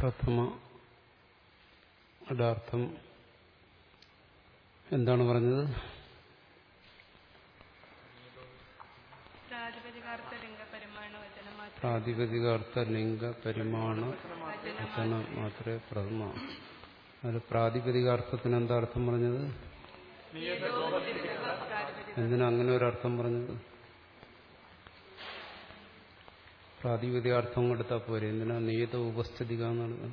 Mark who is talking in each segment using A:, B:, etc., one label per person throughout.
A: പ്രഥമ അർത്ഥം എന്താണ് പറഞ്ഞത്
B: പ്രാതിപതികാർത്ഥ ലിംഗ പരിമാണ വചനം മാത്രം
A: പ്രാതിപതികാർത്ഥ ലിംഗ പരിമാണ വചനം മാത്രമേ പ്രഥമ അതിൽ പ്രാതിപതികാർത്ഥത്തിന് എന്താ അർത്ഥം പറഞ്ഞത് എന്തിനാ അങ്ങനെ ഒരു അർത്ഥം പറഞ്ഞത് പ്രാതിപതികാർത്ഥം കൊടുത്താൽ പോരെ എന്തിനാ നിയത ഉപസ്ഥിതിക എന്നാണ്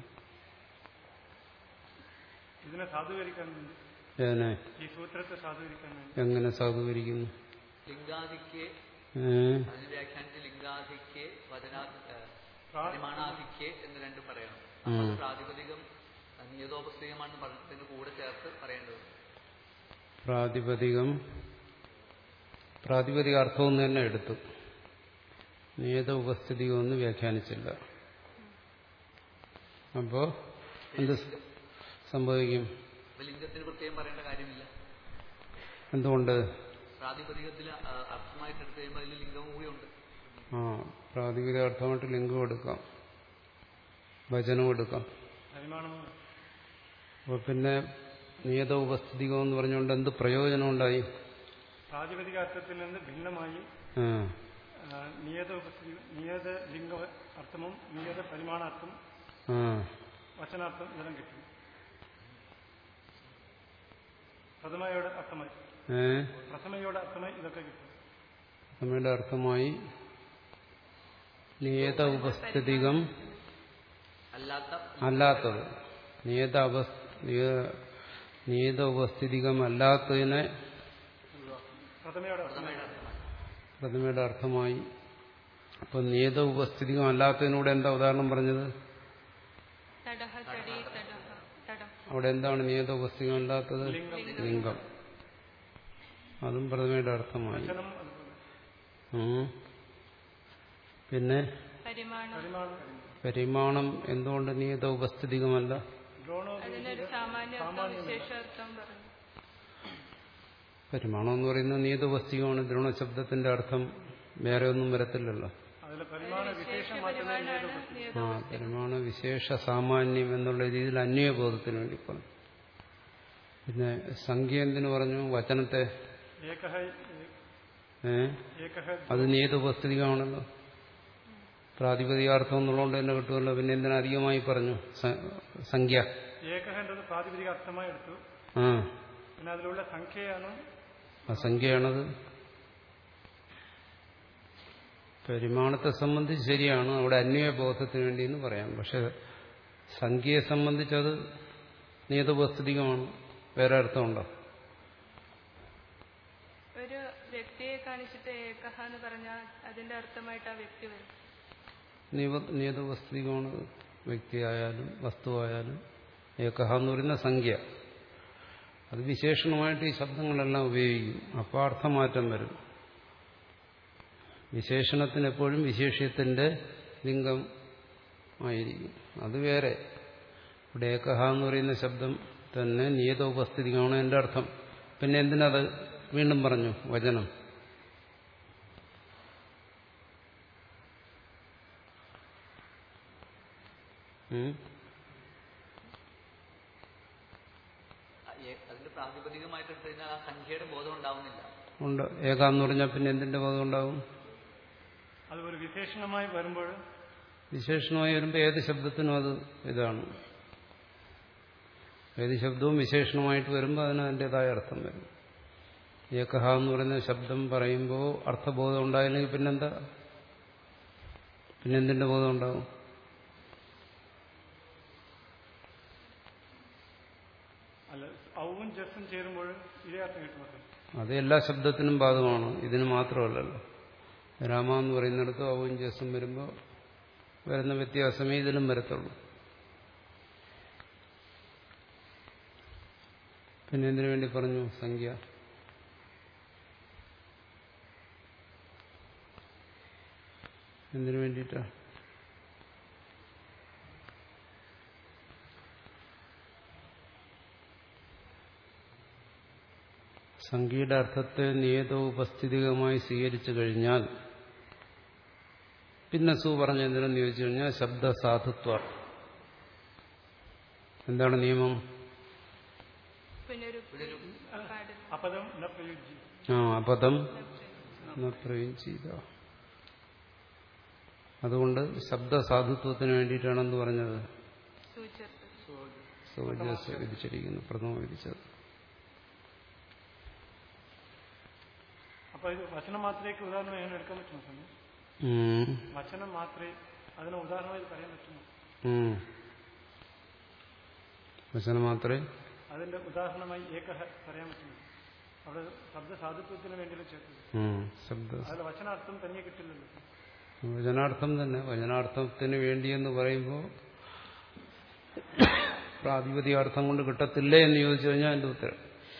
C: ഇതിനെ സാധൂകരിക്കാൻ വേണ്ടി
A: ഏനെ
C: ഈ സൂത്രത്തെ സാധൂകരിക്കാൻ വേണ്ടി
A: എങ്ങനെ സാധൂകരിക്കുന്നു
D: ലിംഗാധിക്യെ
A: ഏ
D: അതിന് വ്യാഖ്യാനിച്ച് ലിംഗാധിക്യെ വചനാ
C: പ്രാ-
D: പരിമാണാധിക്യെ എന്ന് രണ്ടും പറയണം
A: ഉം.
D: അപ്പോൾ പ്രാതിപതികം നിയതോപസ്ഥിതമാണെന്ന് പറഞ്ഞതിന് കൂടെ ചേർത്ത് പറയേണ്ടത്
A: പ്രാതിപതികം പ്രാതിപതികാർത്ഥം എന്ന് തന്നെ എടുത്തു നിയത ഉപസ്ഥിതികമൊന്നും വ്യാഖ്യാനിച്ചില്ല അപ്പോ എന്ത് സംഭവിക്കും
D: അപ്പൊ ലിംഗത്തിന് പ്രത്യേകം പറയേണ്ട കാര്യമില്ല
A: എന്തുകൊണ്ട്
D: പ്രാതിപതികത്തിൽ ആ, അർത്ഥമായിട്ട് എടുത്തു കഴിയുമ്പോൾ അതിൽ ലിംഗവും കൂടിയുണ്ട്
A: ആ പ്രാതിപതികാർത്ഥമായിട്ട് ലിംഗം എടുക്കാം വചനവും എടുക്കാം
C: പരിമാണം
A: അപ്പൊ പിന്നെ നിയത ഉപസ്ഥിതികം എന്ന് പറഞ്ഞുകൊണ്ട് എന്ത് പ്രയോജനം ഉണ്ടായി
C: പ്രാതിപതിക അർത്ഥത്തിൽ നിന്ന് ഭിന്നമായി
A: ആ
C: ആ, നിയത ഉപസ്ഥിതി നിയത ലിംഗ അർത്ഥവും നിയത പരിമാണാർത്ഥം
A: ആ
C: വചനാർത്ഥം ഇതെല്ലാം കിട്ടും പ്രഥമയുടെ അർത്ഥമായി
A: ഏ
C: പ്രഥമയുടെ അർത്ഥമായി ഇതൊക്കെ കിട്ടും
A: നമ്മുടെ അർത്ഥമായി നിയത ഉപസ്ഥിതികം
D: അല്ലാത്ത
A: അല്ലാത്തത് നിയത അവസ് നിയ- നിയത ഉപസ്ഥിതികം അല്ലാത്തതിനെ
C: പ്രഥമയുടെ അർത്ഥമായി
D: പ്രഥമയുടെ അർത്ഥമാണ്
A: പ്രതിമയുടെ അർത്ഥമായി അപ്പൊ നിയത ഉപസ്ഥിതികം അല്ലാത്തതിനൂടെ എന്താ ഉദാഹരണം പറഞ്ഞത്
B: തടഹ തടി തടഹ തടം
A: അവിടെ എന്താണ് നിയത ഉപസ്ഥിതികം അല്ലാത്തത് ലിംഗം അതും പ്രതിമയുടെ അർത്ഥമായി
C: വചനം അതുപോലെ
A: ഉം. പിന്നെ
B: പരിമാണം
C: പരിമാണം
A: പരിമാണം എന്തുകൊണ്ട് നിയത ഉപസ്ഥിതികമല്ല
C: ദ്രോണോ
B: അതിനൊരു സാമാന്യ അർത്ഥം വിശേഷാർത്ഥം പറഞ്ഞു
A: പരിമാണം എന്ന് പറയുന്നത് നിയത ഉപസ്ഥിതികമാണ് ദ്രോണശബ്ദത്തിന്റെ അർത്ഥം വേറെ ഒന്നും വരത്തില്ലല്ലോ
C: അതിലെ പരിമാണ വിശേഷം മാത്രമേ നിയത ഉപസ്ഥിതി
A: ആ പരിമാണ വിശേഷ സാമാന്യം എന്നുള്ള രീതിയിൽ അന്വയബോധത്തിന് വേണ്ടി പറഞ്ഞു പിന്നെ സംഖ്യ എന്തിനു പറഞ്ഞു വചനത്തെ
C: ഏകഹ
A: ഏ
C: ഏകഹ
A: അത് നിയത ഉപസ്ഥിതികമാണല്ലോ പ്രാതിപതികാർത്ഥം എന്നുള്ളതുകൊണ്ട് തന്നെ കിട്ടുമല്ലോ പിന്നെ എന്തിനാ അധികമായി പറഞ്ഞു സ- സംഖ്യ
C: ഏകഹ എന്നത് പ്രാതിപതിക അർത്ഥമായി എടുത്തു
A: ആ
C: പിന്നെ അതിലുള്ള സംഖ്യയാണ്
A: ആ സംഖ്യയാണത് പരിമാണത്തെ സംബന്ധിച്ച് ശരിയാണ് അവിടെ അന്വയബോധത്തിന് വേണ്ടി എന്ന് പറയാം പക്ഷെ സംഖ്യയെ സംബന്ധിച്ചത് നിയതോപസ്ഥിതികമാണ് വേറെ അർത്ഥമുണ്ടോ
B: ഒരു വ്യക്തിയെ കാണിച്ചിട്ട് ഏകഹ എന്ന് പറഞ്ഞാൽ അതിന്റെ അർത്ഥമായിട്ട് ആ വ്യക്തി വരും
A: നിയ- നിയതോപസ്ഥിതികമാണ് വ്യക്തിയായാലും വസ്തുവായാലും ഏകഹ എന്ന് പറയുന്ന സംഖ്യ അത് വിശേഷണമായിട്ട് ഈ ശബ്ദങ്ങളെല്ലാം ഉപയോഗിക്കും അപ്പോൾ അർത്ഥമാറ്റം വരും വിശേഷണത്തിന് എപ്പോഴും വിശേഷ്യത്തിന്റെ ലിംഗം ആയിരിക്കും അത് വേറെ ഇവിടെ ഏകഹ എന്ന് പറയുന്ന ശബ്ദം തന്നെ നിയതോപസ്ഥിതികമാണ് എൻ്റെ അർത്ഥം പിന്നെ എന്തിനത് വീണ്ടും പറഞ്ഞു വചനം ഉം?
D: ആ, ഏ- അതിന്റെ പ്രാതിപതികമായിട്ട് എടുത്തു കഴിഞ്ഞാൽ ആ സംഖ്യയുടെ ബോധം ഉണ്ടാവുന്നില്ല
A: ഉണ്ട് ഏക എന്ന് പറഞ്ഞാൽ പിന്നെ എന്തിന്റെ ബോധം ഉണ്ടാവും
C: അത് ഒരു വിശേഷണമായി വരുമ്പോൾ
A: വിശേഷണമായി വരുമ്പോൾ ഏത് ശബ്ദത്തിനും അത് ഇതാണ് ഏത് ശബ്ദവും വിശേഷണമായിട്ട് വരുമ്പോൾ അതിന് അതിൻ്റെതായ അർത്ഥം വരും ഏകഹ എന്ന് പറയുന്ന ശബ്ദം പറയുമ്പോൾ അർത്ഥബോധം ഉണ്ടായില്ലെങ്കിൽ പിന്നെന്താ പിന്നെന്തിന്റെ ബോധം ഉണ്ടാവും
C: അല്ല ഔവും ജസ്സും ചേരുമ്പോൾ ഇതേ അർത്ഥം കിട്ടുന്നത്
A: അത് എല്ലാ ശബ്ദത്തിനും ബാധകമാണ് ഇതിന് മാത്രമല്ലല്ലോ രാമ എന്ന് പറയുന്നിടത്ത് ഔവും ജസ്സും വരുമ്പോൾ വരുന്ന വ്യത്യാസമേ ഇതിലും വരത്തുള്ളൂ പിന്നെ എന്തിനു വേണ്ടി പറഞ്ഞു സംഖ്യ എന്തിനു വേണ്ടിയിട്ടാ സംഖ്യയുടെ അർത്ഥത്തെ നിയതോപസ്ഥിതികമായി സ്വീകരിച്ചു കഴിഞ്ഞാൽ പിന്നെ സു പറഞ്ഞ എന്തിനെന്ന് ചോദിച്ചു കഴിഞ്ഞാൽ ശബ്ദസാധുത്വ എന്താണ് നിയമം
B: പുനരു പാടില്ല
C: അപദം ന പ്രയുജ്യ
A: ആ അപദം പ്രയോഗിച്ച അതുകൊണ്ട് ശബ്ദസാധുത്വത്തിന് വേണ്ടിയിട്ടാണെന്ന് പറഞ്ഞത്
B: സൂചിച്ചത്
A: സൗജസ് വിധിച്ചിരിക്കുന്നു പ്രഥമ വിധിച്ചത്
C: അപ്പൊ ഇത് വചനം മാത്രമേക്ക് ഉദാഹരണം എങ്ങനെ എടുക്കാൻ പറ്റുമോ സ്വാമി
A: ഉം.
C: വചനം മാത്രമേ അതിന് ഉദാഹരണമായി പറയാൻ പറ്റുമോ
A: ഉം. വചനം മാത്രമേ
C: അതിന്റെ ഉദാഹരണമായി ഏകഹ പറയാൻ പറ്റുമോ അവിടെ ശബ്ദ സാധുത്വത്തിന് വേണ്ടിയല്ലേ ചേർത്തത്
A: ഉം. ശബ്ദ
C: അതിൽ വചനാർത്ഥം തന്നെ കിട്ടില്ലല്ലോ
A: വചനാർത്ഥം തന്നെ വചനാർത്ഥത്തിന് വേണ്ടിയെന്ന് പറയുമ്പോൾ പ്രാതിപതികാർത്ഥം കൊണ്ട് കിട്ടത്തില്ലേ എന്ന് ചോദിച്ചു കഴിഞ്ഞാൽ എൻ്റെ ഉത്തരം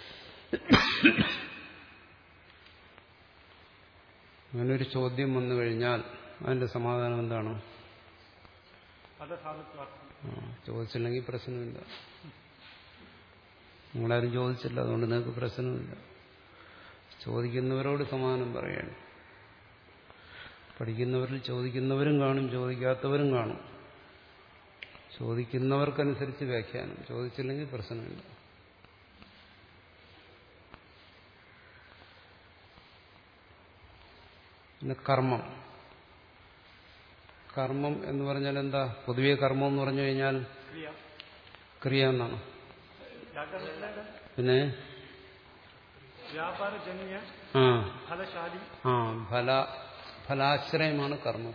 A: അങ്ങനെ ഒരു ചോദ്യം വന്നു കഴിഞ്ഞാൽ അതിന്റെ സമാധാനം എന്താണ്
C: പദ സാധുത്വാർത്ഥം
A: ആ, ചോദിച്ചില്ലെങ്കിൽ പ്രശ്നമില്ല നിങ്ങളാരും ചോദിച്ചില്ല അതുകൊണ്ട് നിങ്ങൾക്ക് പ്രശ്നമില്ല ചോദിക്കുന്നവരോട് സമാധാനം പറയാണ് പഠിക്കുന്നവരിൽ ചോദിക്കുന്നവരും കാണും ചോദിക്കാത്തവരും കാണും ചോദിക്കുന്നവർക്കനുസരിച്ച് വ്യാഖ്യാനം ചോദിച്ചില്ലെങ്കിൽ പ്രശ്നമില്ല പിന്നെ കർമ്മം കർമ്മം എന്ന് പറഞ്ഞാൽ എന്താ പൊതുവെ കർമ്മം എന്ന് പറഞ്ഞു കഴിഞ്ഞാൽ
C: ക്രിയ
A: ക്രിയ എന്നാണ്
C: വ്യാകരണത്തിലെ
A: പിന്നെ
C: വ്യാപാരജന്യ
A: ആ
C: ഫലശാലി
A: ആ ഫല ഫലാശ്രയമാണ് കർമ്മം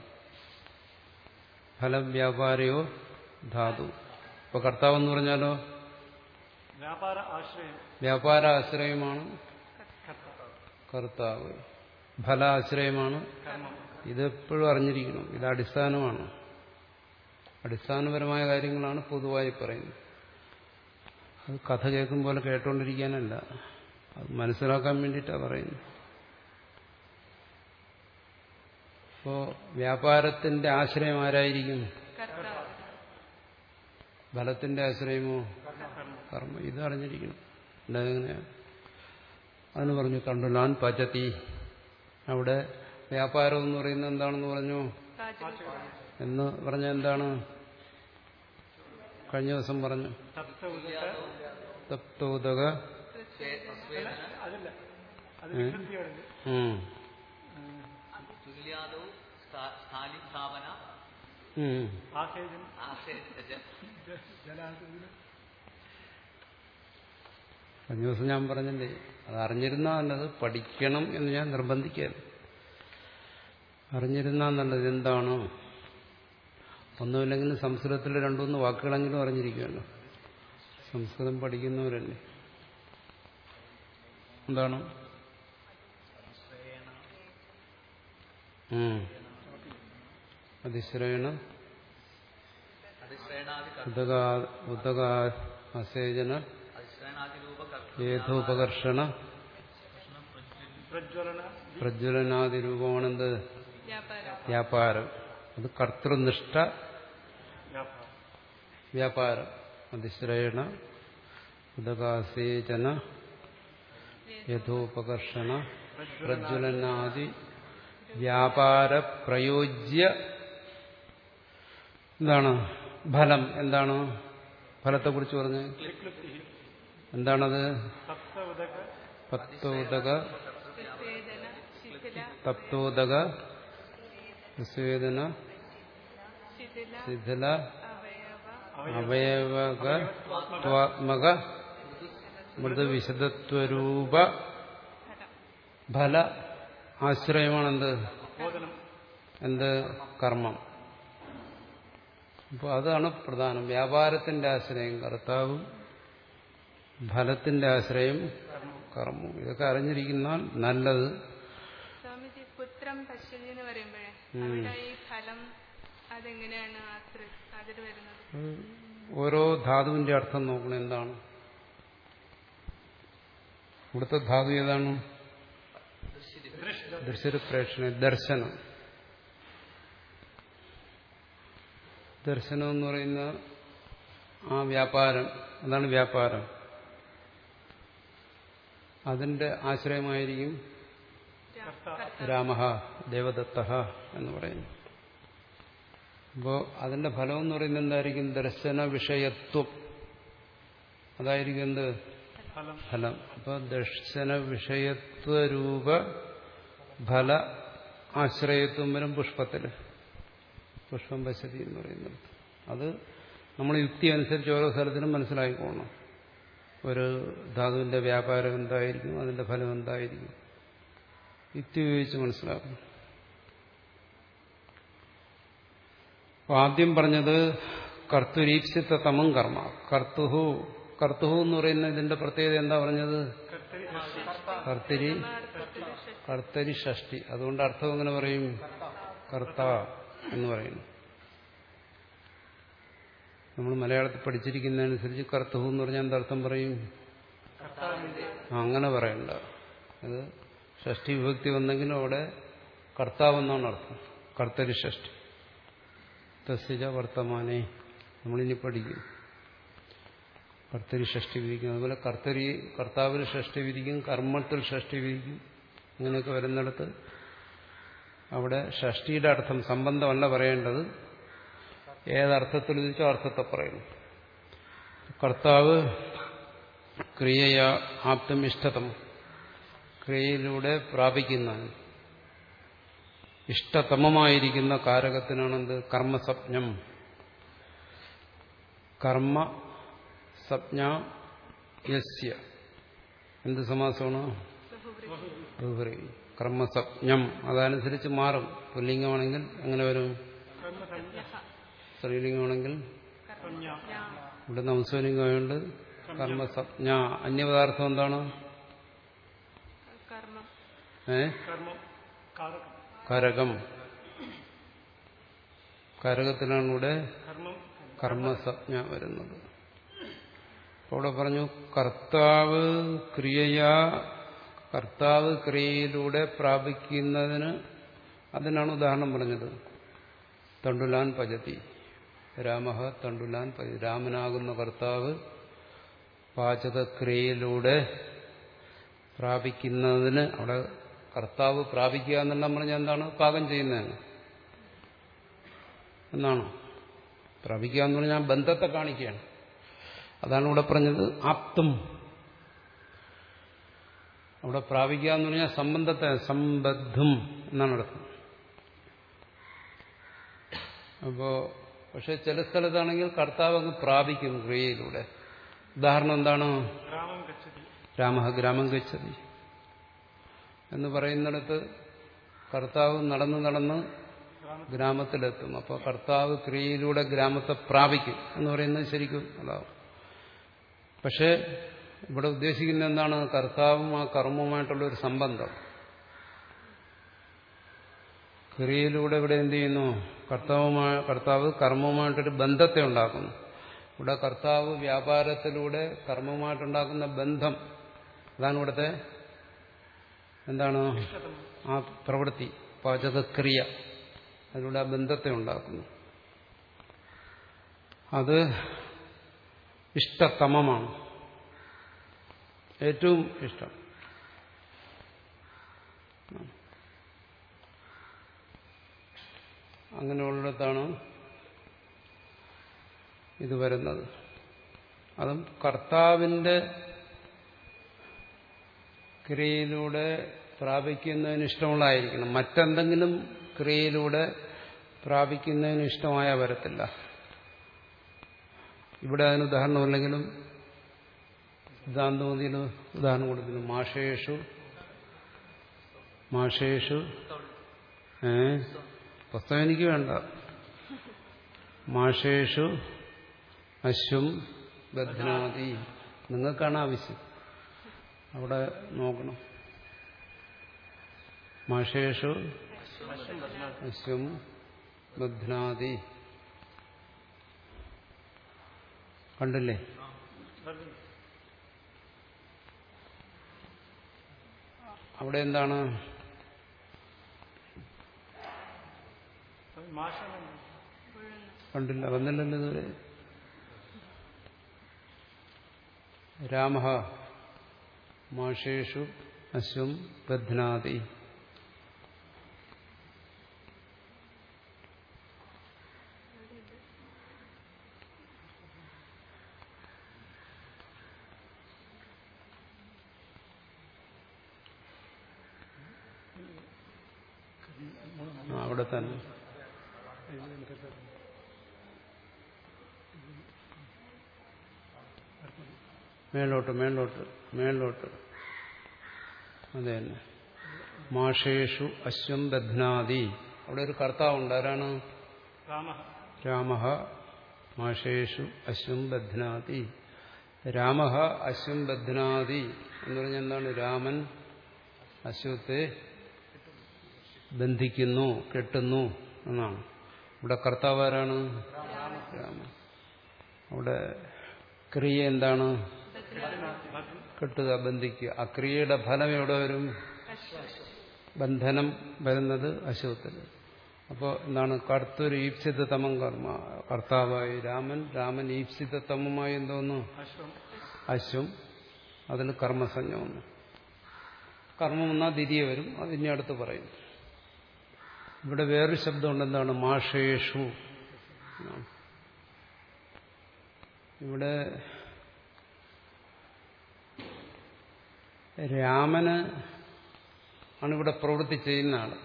A: ഫലവ്യാപാരയോ ധാതു ഇപ്പൊ കർത്താവ് എന്ന് പറഞ്ഞാലോ
C: വ്യാപാര ആശ്രയം
A: വ്യാപാരാശ്രയമാണ്
C: കർത്താവ്
A: കർത്താവ് ഫലാശ്രയമാണ്
C: കർമ്മം
A: ഇതെപ്പോഴും അറിഞ്ഞിരിക്കണം ഇത് അടിസ്ഥാനമാണ് അടിസ്ഥാനപരമായ കാര്യങ്ങളാണ് പൊതുവായി പറയുന്നത് അത് കഥ കേൾക്കും പോലെ കേട്ടോണ്ടിരിക്കാനല്ല അത് മനസ്സിലാക്കാൻ വേണ്ടിയിട്ടാണ് പറയുന്നത് അപ്പോ വ്യാപാരത്തിന്റെ ആശ്രയം ആരായിരിക്കും
B: കർത്താവ്
A: ഫലത്തിന്റെ ആശ്രയമോ കർമ്മം ഇത് അറിഞ്ഞിരിക്കണം അല്ലാതെ അതിന് പറഞ്ഞു കണ്ടുലാൻ പചതി അവിടെ വ്യാപാരം എന്ന് പറയുന്നത് എന്താണെന്ന് പറഞ്ഞു
B: പാചകം
A: എന്ന് പറഞ്ഞ എന്താണ് കഴിഞ്ഞ ദിവസം പറഞ്ഞു
C: തപ്ത ഉദക
A: തപ്തോദക
C: അതല്ല അത് വിശുദ്ധിയോടെ
A: ഉം.
D: തുല്യാദോ സ്ഥാലി സ്ഥാപന
A: ഉം.
C: ആശയം
D: ആശയ
A: കഴിഞ്ഞ ദിവസം ഞാൻ പറഞ്ഞില്ലേ അത് അറിഞ്ഞിരുന്നാ നല്ലത് പഠിക്കണം എന്ന് ഞാൻ നിർബന്ധിക്കരുത് അറിഞ്ഞിരുന്നാ നല്ലത് എന്താണ് ഒന്നുമില്ലെങ്കിലും സംസ്കൃതത്തിൽ രണ്ടുമൂന്ന് വാക്കുകളെങ്കിലും അറിഞ്ഞിരിക്കുമല്ലോ സംസ്കൃതം പഠിക്കുന്നവരല്ലേ എന്താണ് ഉം. അതിശ്രയണ
D: അതിശ്രയണാദി
A: ഉദക ഉദക അസേചന
D: അതിശ്രയണാദി രൂപ
A: ഏതോപകർഷണ
C: പ്രജ്വലന
A: പ്രജ്വലനാദി രൂപമാണെന്ത്
B: വ്യാപാരം
A: വ്യാപാരം അത് കർത്തൃനിഷ്ഠ
C: വ്യാപാരം
A: വ്യാപാരം അതിശ്രയണ ഉദകാസേചന യഥോപകർഷണ പ്രജ്വലനാദി വ്യാപാര പ്രയോജ്യ എന്താണ് ഫലം എന്താണ് ഫലത്തെക്കുറിച്ച് പറഞ്ഞ്
C: വിക്ലുപ്തി
A: എന്താണത്
C: തപ്ത ഉദക
A: പത്തോദക
B: വിസ്വേദന ശിഥില
A: തപ്തോദക വിസ്വേദന
B: ശിഥില
A: ശിഥില
B: അവയവ
A: അവയവകത്വാത്മക മൃദുവിശദത്വരൂപ
B: ഫലം
A: ഫല ആശ്രയമാണെന്ത്
C: ബോധനം
A: എന്ത് കർമ്മം അപ്പോൾ അതാണ് പ്രധാനം വ്യാപാരത്തിന്റെ ആശ്രയം കർത്താവും ഫലത്തിന്റെ ആശ്രയം കർമ്മവും ഇതൊക്കെ അറിഞ്ഞിരിക്കുന്നാൽ നല്ലത്
B: സ്വാമിജി പുത്രം പശ്യതി എന്ന് പറയുമ്പോഴേ അവിടെ ഈ ഫലം അതെങ്ങനെയാണ് ആശ്ര അതിൽ വരുന്നത്
A: ഓരോ ധാതുവിന്റെ അർത്ഥം നോക്കണം എന്താണ് ഇവിടുത്തെ ധാതു ഏതാണ് ദൃശ്യപ്രേക്ഷണ ദർശനം ദർശനം എന്ന് പറയുന്ന ആ വ്യാപാരം അതാണ് വ്യാപാരം അതിന്റെ ആശ്രയമായിരിക്കും രാമ ദേവദത്ത എന്ന് പറയുന്നു അപ്പോൾ അതിന്റെ ഫലം എന്ന് പറയുന്നത് എന്തായിരിക്കും ദർശന വിഷയത്വം അതായിരിക്കും എന്ത്
C: ഫലം
A: ഫലം അപ്പൊ ദർശന വിഷയത്വരൂപ ഫല ആശ്രയത്വം വരും പുഷ്പത്തിൽ പുഷ്പം പശതി എന്ന് പറയുന്നത് അത് നമ്മൾ യുക്തി അനുസരിച്ച് ഓരോ സ്ഥലത്തിനും മനസ്സിലാക്കിക്കോണം ഒരു ധാതുവിന്റെ വ്യാപാരം എന്തായിരിക്കും അതിന്റെ ഫലം എന്തായിരിക്കും യുക്തി ഉപയോഗിച്ച് മനസ്സിലാക്കണം അപ്പൊ ആദ്യം പറഞ്ഞത് കർത്തുരീപ്സിത്ത തമം കർമ്മ കർത്തുഹു കർത്തുഹു എന്ന് പറയുന്ന ഇതിന്റെ പ്രത്യേകത എന്താ പറഞ്ഞത് കർത്തിരി കർത്തരി ഷഷ്ടി അതുകൊണ്ട് അർത്ഥം എങ്ങനെ പറയും കർത്ത എന്ന് പറയുന്നു നമ്മൾ മലയാളത്തിൽ പഠിച്ചിരിക്കുന്നതനുസരിച്ച് കർത്തുഹു എന്ന് പറഞ്ഞാൽ എന്താർത്ഥം പറയും ആ, അങ്ങനെ പറയണ്ട അത് ഷഷ്ടി വിഭക്തി വന്നെങ്കിലും അവിടെ കർത്താവെന്നാണ് അർത്ഥം കർത്തരി ഷഷ്ടി തസ്യജ വർത്തമാനെ നമ്മളിനി പഠിക്കും കർത്തരി ഷഷ്ടി വിധിക്കും അതുപോലെ കർത്തരി കർത്താവിൽ ഷഷ്ടി വിധിക്കും കർമ്മത്തിൽ ഷഷ്ടി വിധിക്കും അങ്ങനെയൊക്കെ വരുന്നിടത്ത് അവിടെ ഷഷ്ടിയുടെ അർത്ഥം സംബന്ധമല്ല പറയേണ്ടത് ഏതർത്ഥത്തിൽ വിധിച്ചോ അർത്ഥത്തെ പറയുന്നു കർത്താവ് ക്രിയയ ആപ്തം ഇഷ്ടതം ക്രിയയിലൂടെ പ്രാപിക്കുന്നതാണ് ഇഷ്ടതമമായിരിക്കുന്ന കാരകത്തിനാണെന്ത് കർമ്മസപ്ഞം കർമ്മ സപ്ഞ യസ്യ എന്ത് സമാസമാണ് ബഹുവ്രീ കർമ്മസപ്ഞം അതനുസരിച്ച് മാറും പുല്ലിംഗമാണെങ്കിൽ എങ്ങനെ വരും സ്ത്രീലിംഗമാണെങ്കിൽ
C: സംജ്ഞ
A: ഇവിടെ നംസലിംഗമായുണ്ട് കർമ്മസപ്ഞ അന്യപദാർത്ഥം എന്താണ്
B: കർമ്മം
A: ഏ
C: കർമ്മം കാരകം
A: കരകം കരകത്തിലാണ് ഇവിടെ
C: കർമ്മം
A: കർമ്മസജ്ഞ വരുന്നത് അപ്പോൾ ഇവിടെ പറഞ്ഞു കർത്താവ് ക്രിയയാ കർത്താവ് ക്രിയയിലൂടെ പ്രാപിക്കുന്നതിന് അതിനാണ് ഉദാഹരണം പറഞ്ഞത് തണ്ടുലാൻ പജതി രാമ തണ്ടുലാൻ പജതി രാമനാകുന്ന കർത്താവ് പാചകക്രിയയിലൂടെ പ്രാപിക്കുന്നതിന് അവിടെ കർത്താവ് പ്രാപിക്കുക എന്നെല്ലാം പറഞ്ഞാൽ എന്താണ് പാകം ചെയ്യുന്നതാണ് എന്നാണ് പ്രാപിക്കുക എന്ന് പറഞ്ഞാൽ ബന്ധത്തെ കാണിക്കുകയാണ് അതാണ് ഇവിടെ പറഞ്ഞത് ആപ്തും അവിടെ പ്രാപിക്കുക എന്ന് പറഞ്ഞാൽ സംബന്ധത്തെ സംബദ്ധം എന്നാണ് അർത്ഥം അപ്പോ പക്ഷെ ചില സ്ഥലത്താണെങ്കിൽ കർത്താവ് അങ്ങ് പ്രാപിക്കും ക്രിയയിലൂടെ ഉദാഹരണം എന്താണ്
C: ഗ്രാമം ഗച്ഛതി
A: രാമ ഗ്രാമം ഗച്ഛതി എന്ന് പറയുന്നിടത്ത് കർത്താവ് നടന്ന് നടന്ന് ഗ്രാമത്തിലെത്തും അപ്പോൾ കർത്താവ് ക്രിയയിലൂടെ ഗ്രാമത്തെ പ്രാപിക്കും എന്ന് പറയുന്നത് ശരിക്കും അതാവും പക്ഷേ ഇവിടെ ഉദ്ദേശിക്കുന്ന എന്താണ് കർത്താവും ആ കർമ്മവുമായിട്ടുള്ള ഒരു സംബന്ധം ക്രിയയിലൂടെ ഇവിടെ എന്ത് ചെയ്യുന്നു കർത്താവുമായ കർത്താവ് കർമ്മവുമായിട്ടൊരു ബന്ധത്തെ ഉണ്ടാക്കുന്നു ഇവിടെ കർത്താവ് വ്യാപാരത്തിലൂടെ കർമ്മവുമായിട്ടുണ്ടാക്കുന്ന ബന്ധം അതാണ് ഇവിടുത്തെ എന്താണ് ആ പ്രവൃത്തി പാചകക്രിയ അതിലൂടെ ആ ബന്ധത്തെ ഉണ്ടാക്കുന്നു അത് ഇഷ്ടതമമാണ് ഏറ്റവും ഇഷ്ടം അങ്ങനെയുള്ളിടത്താണ് ഇത് വരുന്നത് അതും കർത്താവിന്റെ ക്രിയയിലൂടെ പ്രാപിക്കുന്നതിന് ഇഷ്ടമുള്ളതായിരിക്കണം മറ്റെന്തെങ്കിലും ക്രിയയിലൂടെ പ്രാപിക്കുന്നതിന് ഇഷ്ടമായ വരത്തില്ല ഇവിടെ അതിന് ഉദാഹരണമില്ലെങ്കിലും സിദ്ധാന്തമതിയിൽ ഉദാഹരണം കൊടുക്കുന്നു മാഷേഷു മാഷേഷു ഏ പുസ്തകം എനിക്ക് വേണ്ട മാഷേഷു അശ്വം ബധ്നാതി നിങ്ങൾക്കാണ് ആവശ്യം അവിടെ നോക്കണം മാഷേഷു അശ്വം ബധ്നാതി കണ്ടില്ലേ അവിടെ എന്താണ്
C: മാഷം
A: കണ്ടില്ല വന്നില്ലല്ലോ ഇതുവരെ രാമ മാഷേഷു അശ്വം ബധ്നാതി അവിടെ തന്നെ മേലോട്ട് മേലോട്ട് മേലോട്ട് അതെ തന്നെ മാഷേഷു അശ്വം ബധ്നാദി അവിടെ ഒരു കർത്താവുണ്ട് ആരാണ്
C: രാമ
A: രാമ മാഷേഷു അശ്വം ബധ്നാതി രാമ അശ്വം ബധ്നാതി എന്ന് പറഞ്ഞാൽ എന്താണ് രാമൻ അശ്വത്തെ ബന്ധിക്കുന്നു കെട്ടുന്നു എന്നാണ് ഇവിടെ കർത്താവ് ആരാണ് രാമൻ അവിടെ ക്രിയ എന്താണ് കെട്ടുക ബന്ധിക്കുക ആ ക്രിയയുടെ ഫലം എവിടെ വരും ബന്ധനം വരുന്നത് അശുദ്ധത്തിൽ അപ്പോൾ എന്താണ് കർത്തൊരു ഈപ്സിതമം കർമ്മ കർത്താവായി രാമൻ രാമൻ ഈപ്സിതമമായി എന്തോന്നു
C: അശ്വം
A: അശ്വം അതിൽ കർമ്മസഞ്ജ വന്നു കർമ്മം വന്നാൽ തിരികെ വരും അതിനെ അടുത്ത് പറയും ഇവിടെ വേറൊരു ശബ്ദമുണ്ട് എന്താണ് മാഷേഷു എന്നാണ്. ഇവിടെ രാമന് ആണ് ഇവിടെ പ്രവൃത്തി ചെയ്യുന്ന ആള്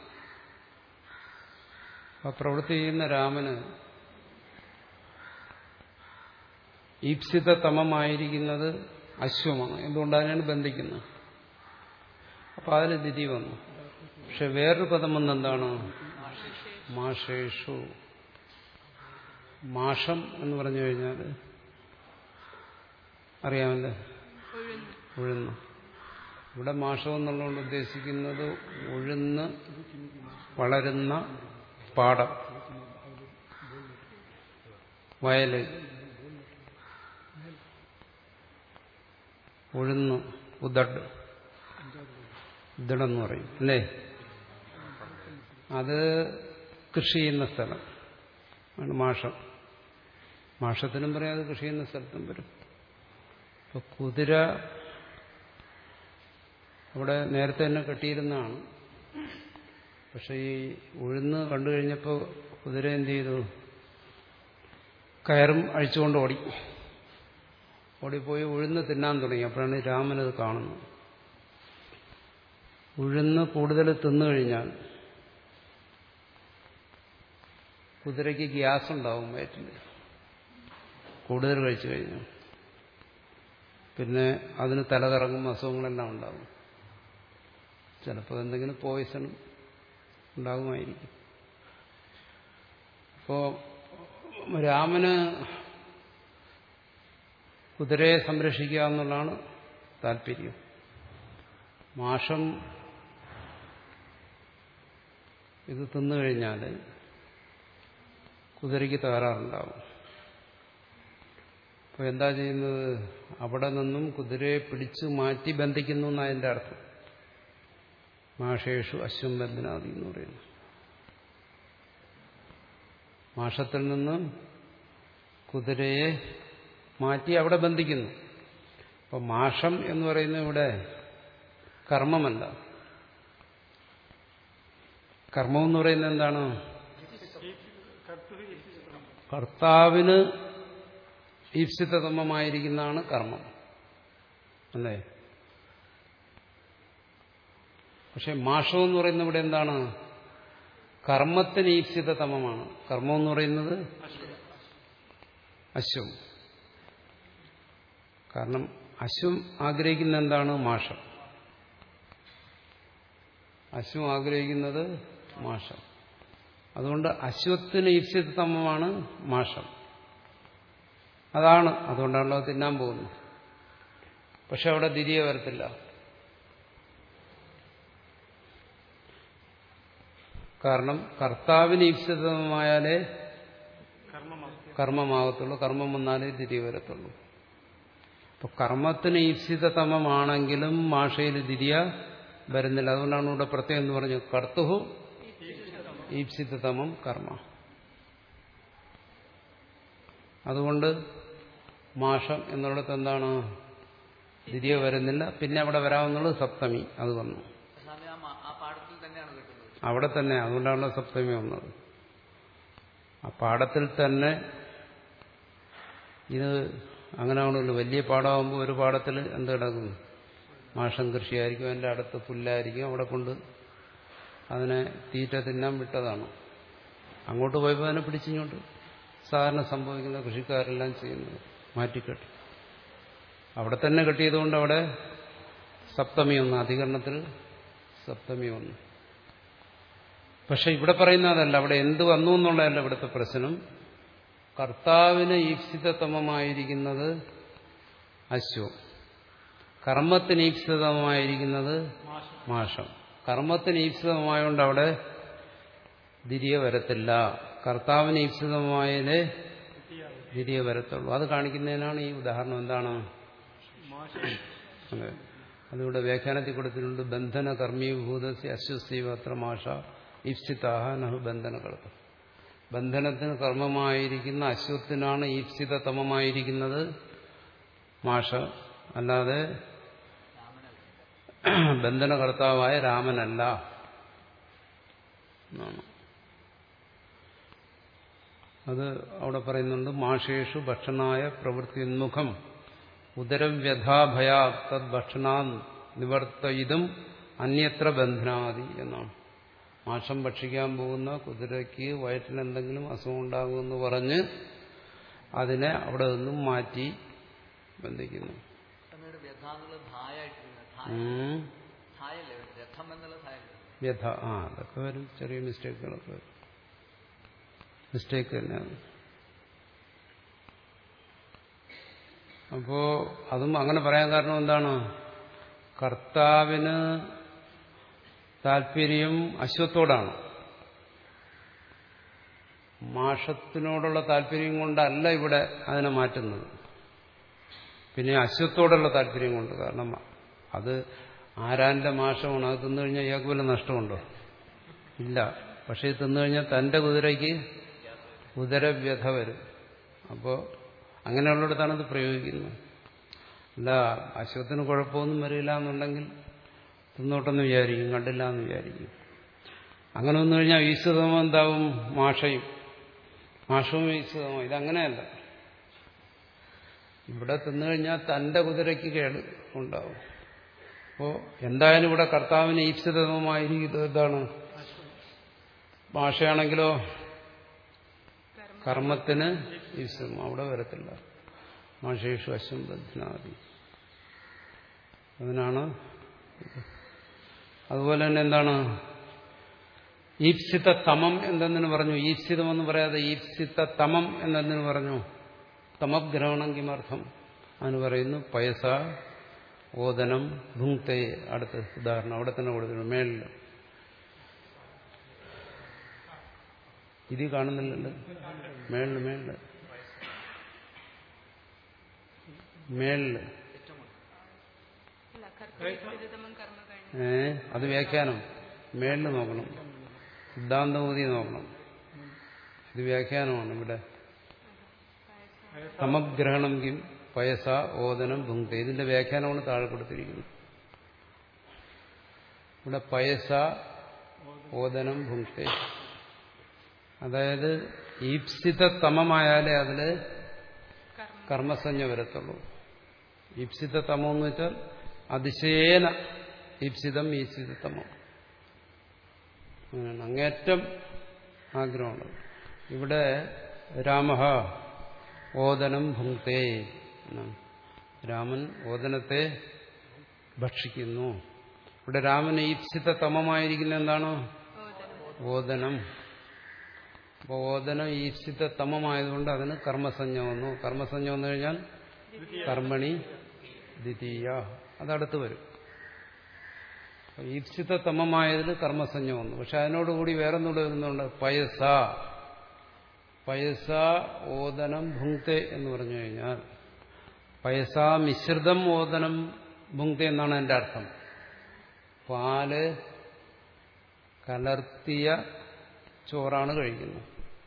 A: ആ പ്രവൃത്തി ചെയ്യുന്ന രാമന് ഈപ്സിതമമായിരിക്കുന്നത് അശ്വമാണ് എന്തുകൊണ്ട് അതിനാണ് ബന്ധിക്കുന്നത് അപ്പൊ അതിൽ ദിതി വന്നു പക്ഷെ വേറൊരു പദം വന്നെന്താണ് മാഷേഷു മാഷം എന്ന് പറഞ്ഞു കഴിഞ്ഞാൽ അറിയാമല്ലേ
B: ഉഴുന്ന്
A: ഉഴുന്ന് ഇവിടെ മാഷം എന്നുള്ളതുകൊണ്ട് ഉദ്ദേശിക്കുന്നത് ഉഴുന്ന് വളരുന്ന പാടം വയല് ഉഴുന്ന് ഉദഡ് ഉദടെന്ന് പറയും അല്ലേ അത് കൃഷി ചെയ്യുന്ന സ്ഥലം ആണ് മാഷം മാഷത്തിനും പറയാം അത് കൃഷി ചെയ്യുന്ന സ്ഥലത്തും വരും ഇപ്പൊ കുതിര അവിടെ നേരത്തെ തന്നെ കെട്ടിയിരുന്നതാണ് പക്ഷെ ഈ ഉഴുന്ന് കണ്ടു കഴിഞ്ഞപ്പോൾ കുതിര എന്ത് ചെയ്തു കയറും അഴിച്ചുകൊണ്ട് ഓടി ഓടിപ്പോയി ഉഴുന്ന് തിന്നാൻ തുടങ്ങി അപ്പോഴാണ് രാമനത് കാണുന്നത് ഉഴുന്ന് കൂടുതൽ തിന്നു കഴിഞ്ഞാൽ കുതിരയ്ക്ക് ഗ്യാസ് ഉണ്ടാവും വയറ്റിൽ കൂടുതൽ കഴിച്ചു കഴിഞ്ഞാൽ പിന്നെ അതിന് തലകറങ്ങും അസുഖങ്ങളെല്ലാം ഉണ്ടാകും ചിലപ്പോൾ എന്തെങ്കിലും പോയിസണും ഉണ്ടാകുമായിരിക്കും അപ്പോൾ രാമന് കുതിരയെ സംരക്ഷിക്കുക എന്നുള്ളതാണ് താല്പര്യം മാഷം ഇത് തിന്നു കഴിഞ്ഞാൽ കുതിരയ്ക്ക് തകരാറുണ്ടാവും അപ്പോൾ എന്താ ചെയ്യുന്നത് അവിടെ നിന്നും കുതിരയെ പിടിച്ചു മാറ്റി ബന്ധിക്കുന്നു എന്നതിൻ്റെ അർത്ഥം മാഷേഷു അശ്വംബന്ധനാദി എന്ന് പറയുന്നു മാഷത്തിൽ നിന്ന് കുതിരയെ മാറ്റി അവിടെ ബന്ധിക്കുന്നു അപ്പോൾ മാഷം എന്ന് പറയുന്നത് ഇവിടെ കർമ്മമല്ല കർമ്മം എന്ന് പറയുന്നത് എന്താണ് കർത്താവിന് ഈപ്സിതമമായിരിക്കുന്നതാണ് കർമ്മം അല്ലേ പക്ഷെ മാഷം എന്ന് പറയുന്നത് ഇവിടെ എന്താണ് കർമ്മത്തിന് ഈപ്സിതമമാണ് കർമ്മം എന്ന് പറയുന്നത് അശ്വം കാരണം അശ്വം ആഗ്രഹിക്കുന്ന എന്താണ് മാഷം അശ്വം ആഗ്രഹിക്കുന്നത് മാഷം അതുകൊണ്ട് അശ്വത്തിന് ഈപ്സിതമമാണ് മാഷം അതാണ് അതുകൊണ്ടാണല്ലോ അത് തിന്നാൻ പോകുന്നത് പക്ഷെ അവിടെ തിരികെ വരത്തില്ല കാരണം കർത്താവിന് ഈപ്സിതമായാലേ
C: കർമ്മമാകും
A: കർമ്മമാകത്തുള്ളൂ കർമ്മം വന്നാലേ തിരികെ വരത്തുള്ളൂ അപ്പൊ കർമ്മത്തിന് ഈപ്സിതമമാണെങ്കിലും മാഷയിൽ തിരിയ വരുന്നില്ല അതുകൊണ്ടാണ് ഇവിടെ പ്രത്യേകം എന്ന് പറഞ്ഞു കർത്തുഹു ഈപ്സിതമം കർമ്മ അതുകൊണ്ട് മാഷം എന്നുള്ളത് എന്താണ് തിരികെ വരുന്നില്ല പിന്നെ അവിടെ വരാമെന്നുള്ളത് സപ്തമി അത് വന്നു
D: സ്വാമി ആ മ- ആ പാഠത്തിൽ തന്നെയാണ് കിട്ടുന്നത്
A: അവിടെ തന്നെ അതുകൊണ്ടാണല്ലോ സപ്തമി വന്നത് ആ പാഠത്തിൽ തന്നെ ഇത് അങ്ങനെ ആണല്ലോ വലിയ പാഠമാകുമ്പോൾ ഒരു പാഠത്തിൽ എന്ത് കിടക്കും മാഷം കൃഷിയായിരിക്കും അതിൻ്റെ അടുത്ത് പുല്ലായിരിക്കും അവിടെ കൊണ്ട് അതിനെ തീറ്റ തിന്നാൻ വിട്ടതാണ് അങ്ങോട്ട് പോയപ്പോൾ അതിനെ പിടിച്ചിങ്ങോട്ട് സാധാരണ സംഭവിക്കുന്ന കൃഷിക്കാരെല്ലാം ചെയ്യുന്നത് മാറ്റിക്കെട്ടി അവിടെ തന്നെ കെട്ടിയതുകൊണ്ട് അവിടെ സപ്തമി ഒന്ന് അധികരണത്തിൽ സപ്തമി ഒന്ന് പക്ഷെ ഇവിടെ പറയുന്ന അതല്ല അവിടെ എന്ത് വന്നു എന്നുള്ളതല്ല ഇവിടുത്തെ പ്രശ്നം കർത്താവിന് ഈപ്സിതതമമായിരിക്കുന്നത് അശ്വം കർമ്മത്തിന് ഈപ്സിതമായിരിക്കുന്നത് മാഷം കർമ്മത്തിന് ഈപ്സിതമായതുകൊണ്ട് അവിടെ തിരികെ വരത്തില്ല കർത്താവിന് ഈപ്സിതമായതിലെ തിരികെ വരത്തുള്ളൂ അത് കാണിക്കുന്നതിനാണ് ഈ ഉദാഹരണം എന്താണ് അതെ അതിവിടെ വ്യാഖ്യാനത്തിൽ കൊടുത്തിട്ടുണ്ട് ബന്ധന കർമ്മീഭൂതസ്യ അശ്വസീവ അത്ര മാഷ ഈപ്സിതാഹ നഹു ബന്ധന കർത്തം ബന്ധനത്തിന് കർമ്മമായിരിക്കുന്ന അശ്വത്തിനാണ് ഈപ്സിതതമമായിരിക്കുന്നത് മാഷ അല്ലാതെ ബന്ധനകർത്താവായ രാമനല്ല എന്നാണ് അത് അവിടെ പറയുന്നുണ്ട് മാഷേഷു ഭക്ഷണായ പ്രവൃത്തിന്മുഖം ഉദരവ്യഥാഭയാ തദ് ഭക്ഷണാ നിവർത്തയിതും അന്യത്ര ബന്ധനാദി എന്നാണ് മാഷം ഭക്ഷിക്കാൻ പോകുന്ന കുതിരയ്ക്ക് വയറ്റിൽ എന്തെങ്കിലും അസുഖം ഉണ്ടാകുമെന്ന് പറഞ്ഞ് അതിനെ അവിടെ നിന്നും മാറ്റി ബന്ധിക്കുന്നു
D: തന്നോട് വ്യഥ എന്നുള്ളത് ധായായിട്ടിരുന്നത് ധായ
A: ഉം.
D: ധായല്ലേ രഥം എന്നുള്ള ധായല്ലേ
A: വ്യഥ ആ അതൊക്കെ വരും ചെറിയ മിസ്റ്റേക്കുകളൊക്കെ വരും മിസ്റ്റേക്ക് തന്നെയാണ് അപ്പോ അതും അങ്ങനെ പറയാൻ കാരണം എന്താണ് കർത്താവിന് താല്പര്യം അശ്വത്തോടാണ് മാഷത്തിനോടുള്ള താല്പര്യം കൊണ്ടല്ല ഇവിടെ അതിനെ മാറ്റുന്നത് പിന്നെ അശ്വത്തോടുള്ള താല്പര്യം കൊണ്ട് കാരണം അത് ആരാന്റെ മാഷമാണ് അത് തിന്നു കഴിഞ്ഞാൽ ഇയാൾക്ക് വല്ല നഷ്ടമുണ്ടോ ഇല്ല പക്ഷെ ഇത് തിന്നു കഴിഞ്ഞാൽ തന്റെ കുതിരയ്ക്ക് കുതിരവ്യഥ വരും അപ്പോൾ അങ്ങനെയുള്ളിടത്താണ് ഇത് പ്രയോഗിക്കുന്നത് അല്ല അശ്വത്തിന് കുഴപ്പമൊന്നും വരില്ല എന്നുണ്ടെങ്കിൽ തിന്നോട്ടെന്ന് വിചാരിക്കും കണ്ടില്ല എന്ന് വിചാരിക്കും അങ്ങനെ വന്നു കഴിഞ്ഞാൽ ഈശ്വതമോ എന്താവും മാഷയും മാഷവും ഈശ്വതമോ ഇതങ്ങനെയല്ല ഇവിടെ തിന്നു കഴിഞ്ഞാൽ തന്റെ കുതിരയ്ക്ക് കേട് ഉണ്ടാവും അപ്പോൾ എന്തായാലും ഇവിടെ കർത്താവിന് ഈപ്സിതമായിരിക്കുന്നത് എന്താണ് ഭാഷയാണെങ്കിലോ കർമ്മത്തിന് ഈശ്വരം അവിടെ വരത്തില്ല മാഷേഷു അശ്വം ബദ്നാദി അതിനാണ് ഇത്. അതുപോലെ തന്നെ എന്താണ് ഈപ്സിത തമം എന്തെന്നിന് പറഞ്ഞു ഈപ്സിതമെന്ന് പറയാതെ ഈപ്സിത തമം എന്തെന്നിന് പറഞ്ഞു തമഗ്രഹണം കിമർത്ഥം അതിന് പറയുന്നു പയസ ഓദനം ഭുങ്ക്തെ അടുത്ത ഉദാഹരണം അവിടെ തന്നെ കൊടുത്തിട്ടുണ്ട് മേളിൽ ഇത് കാണുന്നില്ലല്ലോ മേളില് മേളില് മേളില്
B: അല്ല കർത്തവ്യതമം കർമ്മ കഴിഞ്ഞു
A: ഏ അത് വ്യാഖ്യാനം മേളില് നോക്കണം സിദ്ധാന്തമൂതി നോക്കണം ഇത് വ്യാഖ്യാനമാണ് ഇവിടെ സമഗ്രഹണം കിം പയസ ഓദനം ഭുങ്ക്തെ ഇതിന്റെ വ്യാഖ്യാനമാണ് താഴെ കൊടുത്തിരിക്കുന്നത് ഇവിടെ പയസ ഓദനം ഭുങ്ക്തെ അതായത് ഈപ്സിത തമമായാലേ അതില്
B: കർമ്മ
A: കർമ്മസഞ്ജ വരത്തുള്ളൂ ഈപ്സിത തമം എന്ന് വെച്ചാൽ അതിശയേന ഈപ്സിതം ഈപ്സിതമം അങ്ങനെയാണ് അങ്ങേറ്റം ആഗ്രഹമുണ്ട് ഇവിടെ രാമ ഓദനം ഭുങ്ക്തേ എന്നാണ് രാമൻ ഓദനത്തെ ഭക്ഷിക്കുന്നു ഇവിടെ രാമന് ഈപ്സിത തമമായിരിക്കുന്ന എന്താണ്
B: ഓദനം
A: ഓദനം അപ്പോൾ ഓദനം ഈപ്സിത തമമായതുകൊണ്ട് അതിന് കർമ്മസഞ്ജ വന്നു കർമ്മസഞ്ജ വന്നു കഴിഞ്ഞാൽ കർമ്മണി ദ്വിതീയ അതടുത്ത് വരും അപ്പോൾ ഈപ്സിത തമമായതിൽ കർമ്മസഞ്ജ വന്നു പക്ഷെ അതിനോടുകൂടി വേറൊന്നുകൂടെ വരുന്നുണ്ട് പയസ പയസ ഓദനം ഭുങ്ക്തെ എന്ന് പറഞ്ഞു കഴിഞ്ഞാൽ പയസ മിശ്രിതം ഓദനം ഭുങ്ക്തെ എന്നാണ് എൻ്റെ അർത്ഥം പാല് കലർത്തിയ ചോറാണ് കഴിക്കുന്നത്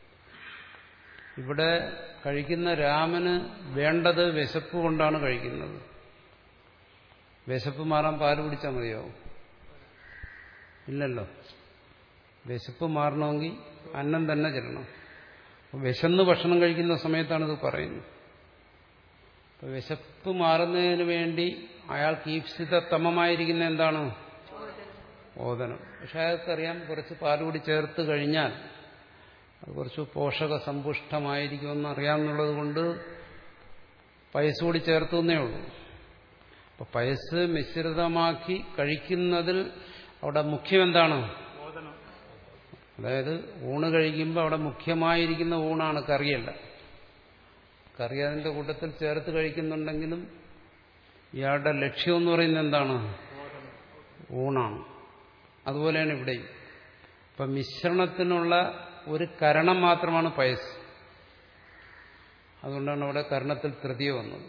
A: ഇവിടെ കഴിക്കുന്ന രാമന് വേണ്ടത് വിശപ്പ് കൊണ്ടാണ് കഴിക്കുന്നത് വിശപ്പ് മാറാൻ പാല് കുടിച്ചാൽ മതിയാവും ഇല്ലല്ലോ വിശപ്പ് മാറണമെങ്കിൽ അന്നം തന്നെ ചെല്ലണം അപ്പോൾ വിശന്ന് ഭക്ഷണം കഴിക്കുന്ന സമയത്താണ് ഇത് പറയുന്നത് അപ്പോൾ വിശപ്പ് മാറുന്നതിന് വേണ്ടി അയാൾക്ക് ഈപ്സിതമമായിരിക്കുന്ന എന്താണ് ഓദനം പക്ഷെ അയാൾക്കറിയാം കുറച്ച് പാലുകൂടി ചേർത്ത് കഴിഞ്ഞാൽ അത് കുറച്ച് പോഷക സമ്പുഷ്ടമായിരിക്കുമെന്ന് അറിയാമെന്നുള്ളത് കൊണ്ട് പയസ് കൂടി ചേർത്തു എന്നേ ഉള്ളൂ അപ്പൊ പയസ് മിശ്രിതമാക്കി കഴിക്കുന്നതിൽ അവിടെ മുഖ്യം എന്താണ്
C: ബോധനം
A: അതായത് ഊണ് കഴിക്കുമ്പോൾ അവിടെ മുഖ്യമായിരിക്കുന്ന ഊണാണ് കറിയല്ല കറി അതിന്റെ കൂട്ടത്തിൽ ചേർത്ത് കഴിക്കുന്നുണ്ടെങ്കിലും ഇയാളുടെ ലക്ഷ്യം എന്ന് പറയുന്നത് എന്താണ് ഊണാണ് അതുപോലെയാണ് ഇവിടെയും ഇപ്പം മിശ്രണത്തിനുള്ള ഒരു കരണം മാത്രമാണ് പയസ് അതുകൊണ്ടാണ് അവിടെ കരണത്തിൽ തൃതീയ വന്നത്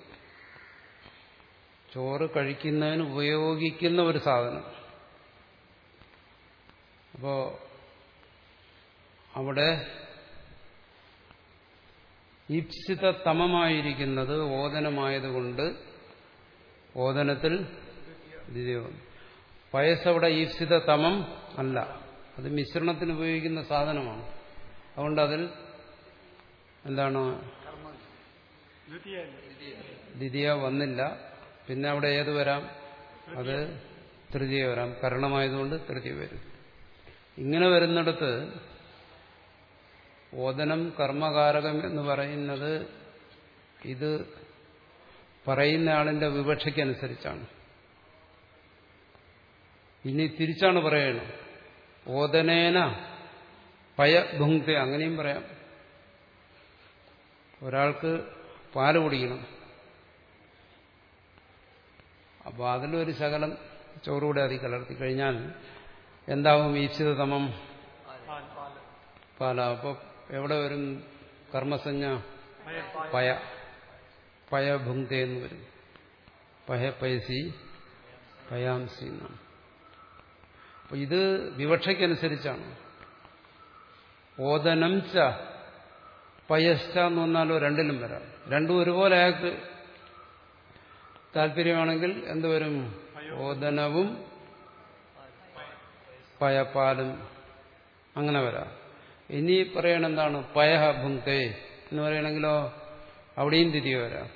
A: ചോറ് കഴിക്കുന്നതിന് ഉപയോഗിക്കുന്ന ഒരു സാധനം അപ്പോ അവിടെ ഈപ്സിത തമമായിരിക്കുന്നത് ഓദനമായതുകൊണ്ട് ഓദനത്തിൽ ദ്വിതീയം പയസ് അവിടെ ഈപ്സിത തമം അല്ല അത് മിശ്രണത്തിന് ഉപയോഗിക്കുന്ന സാധനമാണ് അതുകൊണ്ട് അതിൽ എന്താണ്
C: ദ്വിതീയല്ല
A: ദ്വിതീയ വന്നില്ല പിന്നെ അവിടെ ഏത് വരാം അത് തൃതീയ വരാം കരണമായതുകൊണ്ട് തൃതീയ വരും ഇങ്ങനെ വരുന്നിടത്ത് ഓദനം കർമ്മകാരകം എന്ന് പറയുന്നത് ഇത് പറയുന്ന ആളിന്റെ വിവക്ഷയ്ക്കനുസരിച്ചാണ് ഇനി തിരിച്ചാണ് പറയണം ഓദനേന പയ ഭുങ്ക്തെ അങ്ങനെയും പറയാം ഒരാൾക്ക് പാല് കുടിക്കണം അപ്പോൾ അതിലൊരു ശകലം ചോറുകൂടെ അതി കലർത്തി കഴിഞ്ഞാൽ എന്താവും ഈപ്സിതതമം
C: പാൽ പാൽ
A: പാല അപ്പോൾ എവിടെ വരും കർമ്മസഞ്ജ
C: പയ
A: പയ പയ ഭുങ്ക്തെ എന്ന് വരും പയ പയസി പയാംസി എന്നാണ് അപ്പൊ ഇത് വിവക്ഷയ്ക്കനുസരിച്ചാണ് ഓദനം ച പയശ്ച എന്ന് വന്നാലോ രണ്ടിലും വരാം രണ്ടും ഒരുപോലെ അയാൾക്ക് താല്പര്യമാണെങ്കിൽ എന്തുവരും ഓദനവും പയപ്പാലും അങ്ങനെ വരാം ഇനി പറയണ എന്താണ് പയഹ ഭുങ്ക്തേ എന്ന് പറയണമെങ്കിലോ അവിടെയും തിരികെ വരാം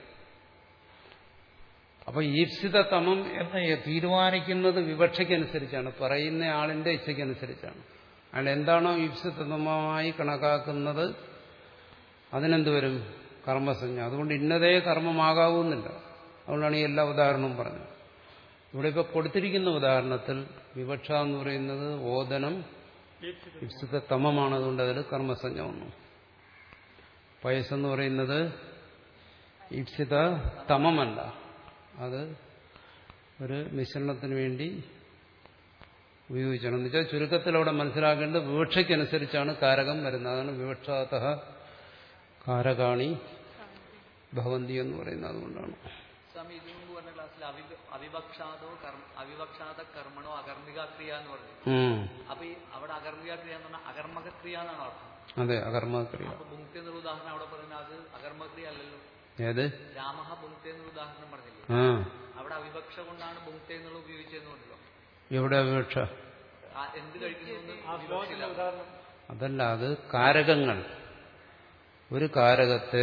A: അപ്പൊ ഈപ്സിത തമം എന്ന് തീരുമാനിക്കുന്നത് വിവക്ഷയ്ക്കനുസരിച്ചാണ് പറയുന്ന ആളിന്റെ ഇച്ഛയ്ക്കനുസരിച്ചാണ് അയാൾ എന്താണോ ഈപ്സിതമമായി കണക്കാക്കുന്നത് അതിനെന്ത് വരും കർമ്മസഞ്ജ അതുകൊണ്ട് ഇന്നതേ കർമ്മമാകാവുന്നില്ല അതുകൊണ്ടാണ് ഈ എല്ലാ ഉദാഹരണവും പറഞ്ഞത് ഇവിടെ ഇപ്പൊ കൊടുത്തിരിക്കുന്ന ഉദാഹരണത്തിൽ വിവക്ഷ എന്ന് പറയുന്നത് ഓദനം
C: ഈപ്സിത
A: ഇപ്സിത തമമാണ് അതുകൊണ്ട് അതിൽ കർമ്മസഞ്ജ വന്നു പയസ്സെന്ന് പറയുന്നത് ഇപ്സിത തമമല്ല അത് ഒരു മിശ്രണത്തിന് വേണ്ടി ഉപയോഗിച്ചാണ് എന്ന് വെച്ചാൽ ചുരുക്കത്തിൽ അവിടെ മനസ്സിലാക്കേണ്ടത് വിവക്ഷയ്ക്കനുസരിച്ചാണ് കാരകം വരുന്നത് അതാണ് വിവക്ഷാത കാരകാണി ഭവന്തി എന്ന് പറയുന്നത് അതുകൊണ്ടാണ്
D: സ്വാമി ഇതിനു മുമ്പ് പറഞ്ഞ ക്ലാസ്സിൽ അവിവ- അവിവക്ഷാതോ കർമ്മ അവിവക്ഷാത കർമ്മണോ അകർമ്മിക ക്രിയ എന്ന് പറഞ്ഞു
A: ഉം.
D: അപ്പൊ ഈ അവിടെ അകർമ്മിക ക്രിയ എന്ന് പറഞ്ഞാൽ അകർമ്മക ക്രിയ എന്നാണ് അർത്ഥം
A: അതെ അകർമ്മക്രിയ
D: അപ്പൊ ബുങ്ക്തി എന്നുള്ള ഉദാഹരണം അവിടെ പറയുന്നത് അത് അകർമ്മക്രിയ അല്ലല്ലോ
A: ഏത്
D: രാമഹ ബുങ്ക്തി എന്നുള്ള ഉദാഹരണം പറഞ്ഞില്ലേ
A: ആ
D: അവിടെ അവിവക്ഷ കൊണ്ടാണ് ബുങ്ക്തി എന്നുള്ള ഉപയോഗിച്ചതെന്ന് പറഞ്ഞല്ലോ
A: എവിടെ വിവക്ഷ
D: ആ എന്ത് കഴിക്കുന്നു എന്ന്
C: ആ ശ്ലോകത്തിന്റെ ഉദാഹരണം
A: അതല്ല അത് കാരകങ്ങൾ ഒരു കാരകത്തെ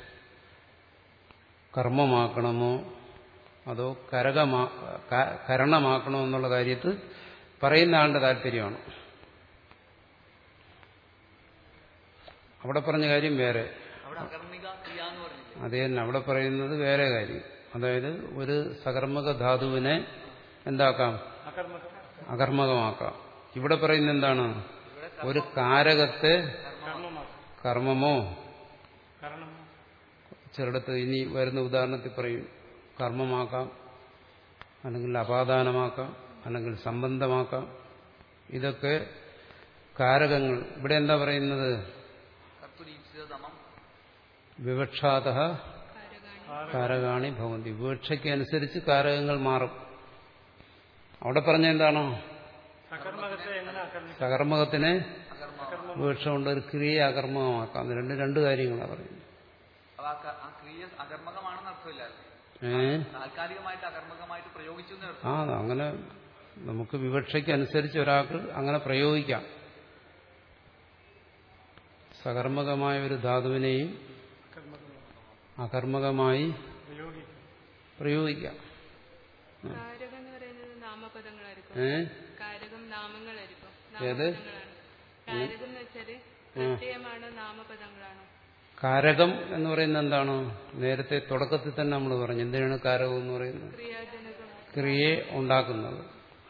A: കർമ്മമാക്കണമോ അതോ കരകമാ ക- കരണമാക്കണമോ എന്നുള്ള കാര്യത്തിൽ പറയുന്ന ആളുടെ താല്പര്യമാണ് അവിടെ പറഞ്ഞ കാര്യം വേറെ
D: അവിടെ അകർമ്മിക ക്രിയ എന്ന് പറഞ്ഞില്ലേ
A: അത് തന്നെ അവിടെ പറയുന്നത് വേറെ കാര്യം അതായത് ഒരു സകർമ്മക ധാതുവിനെ എന്താക്കാം
C: അകർമ്മ
A: അകർമ്മകമാക്കാം ഇവിടെ പറയുന്നത് എന്താണ് ഒരു കാരകത്തെ
C: കർമ്മമാക്കും
A: കർമ്മമോ
C: കാരണം
A: ചിലടത്ത് ഇനി വരുന്ന ഉദാഹരണത്തിൽ പറയും കർമ്മമാക്കാം അല്ലെങ്കിൽ അപാദാനമാക്കാം അല്ലെങ്കിൽ സംബന്ധമാക്കാം ഇതൊക്കെ കാരകങ്ങൾ ഇവിടെ എന്താ പറയുന്നത്
D: കർത്തുരീപ്സിതമം
A: വിവക്ഷാത
B: കാരകാണി
A: കാരകാണി ഭവന്തി വിവക്ഷയ്ക്ക് അനുസരിച്ച് കാരകങ്ങൾ മാറും അവിടെ പറഞ്ഞ എന്താണോ
C: സകർമ്മകത്തെ എങ്ങനെ അകർമ്മിക്കും
A: സകർമ്മകത്തിനെ
D: അകർമ്മ
A: വിവക്ഷ കൊണ്ട് ഒരു ക്രിയയെ അകർമ്മകമാക്കാം അത് രണ്ട് രണ്ട് കാര്യങ്ങളാണ് പറയുന്നത്
D: അപ്പൊ ആ ക- ആ ക്രിയ അകർമ്മകമാണെന്ന് അർത്ഥമില്ലായിരുന്നു
A: ഏ
D: താൽക്കാലികമായിട്ട് അകർമ്മകമായിട്ട് പ്രയോഗിച്ചു എന്ന് അർത്ഥം
A: ആ അങ്ങനെ നമുക്ക് വിവക്ഷയ്ക്ക് അനുസരിച്ച് ഒരാൾക്ക് അങ്ങനെ പ്രയോഗിക്കാം സകർമ്മകമായ ഒരു ധാതുവിനെയും
C: അകർമ്മകം
A: അകർമ്മകമായി
C: പ്രയോഗിക്കും
A: പ്രയോഗിക്കാം
B: കാരകം എന്ന് പറയുന്നത് നാമപദങ്ങളായിരിക്കും
A: ഏ
B: കാരകം നാമങ്ങളായിരിക്കും
A: ഏത്?
B: നാമപദങ്ങളാണ് കാരകം എന്ന് വെച്ചാല് പ്രത്യയമാണോ നാമപദങ്ങളാണോ
A: കാരകം എന്ന് പറയുന്നത് എന്താണ് നേരത്തെ തുടക്കത്തിൽ തന്നെ നമ്മൾ പറഞ്ഞു എന്തിനാണ് കാരകം എന്ന് പറയുന്നത്
B: ക്രിയാജനകം
A: ക്രിയയെ ഉണ്ടാക്കുന്നത്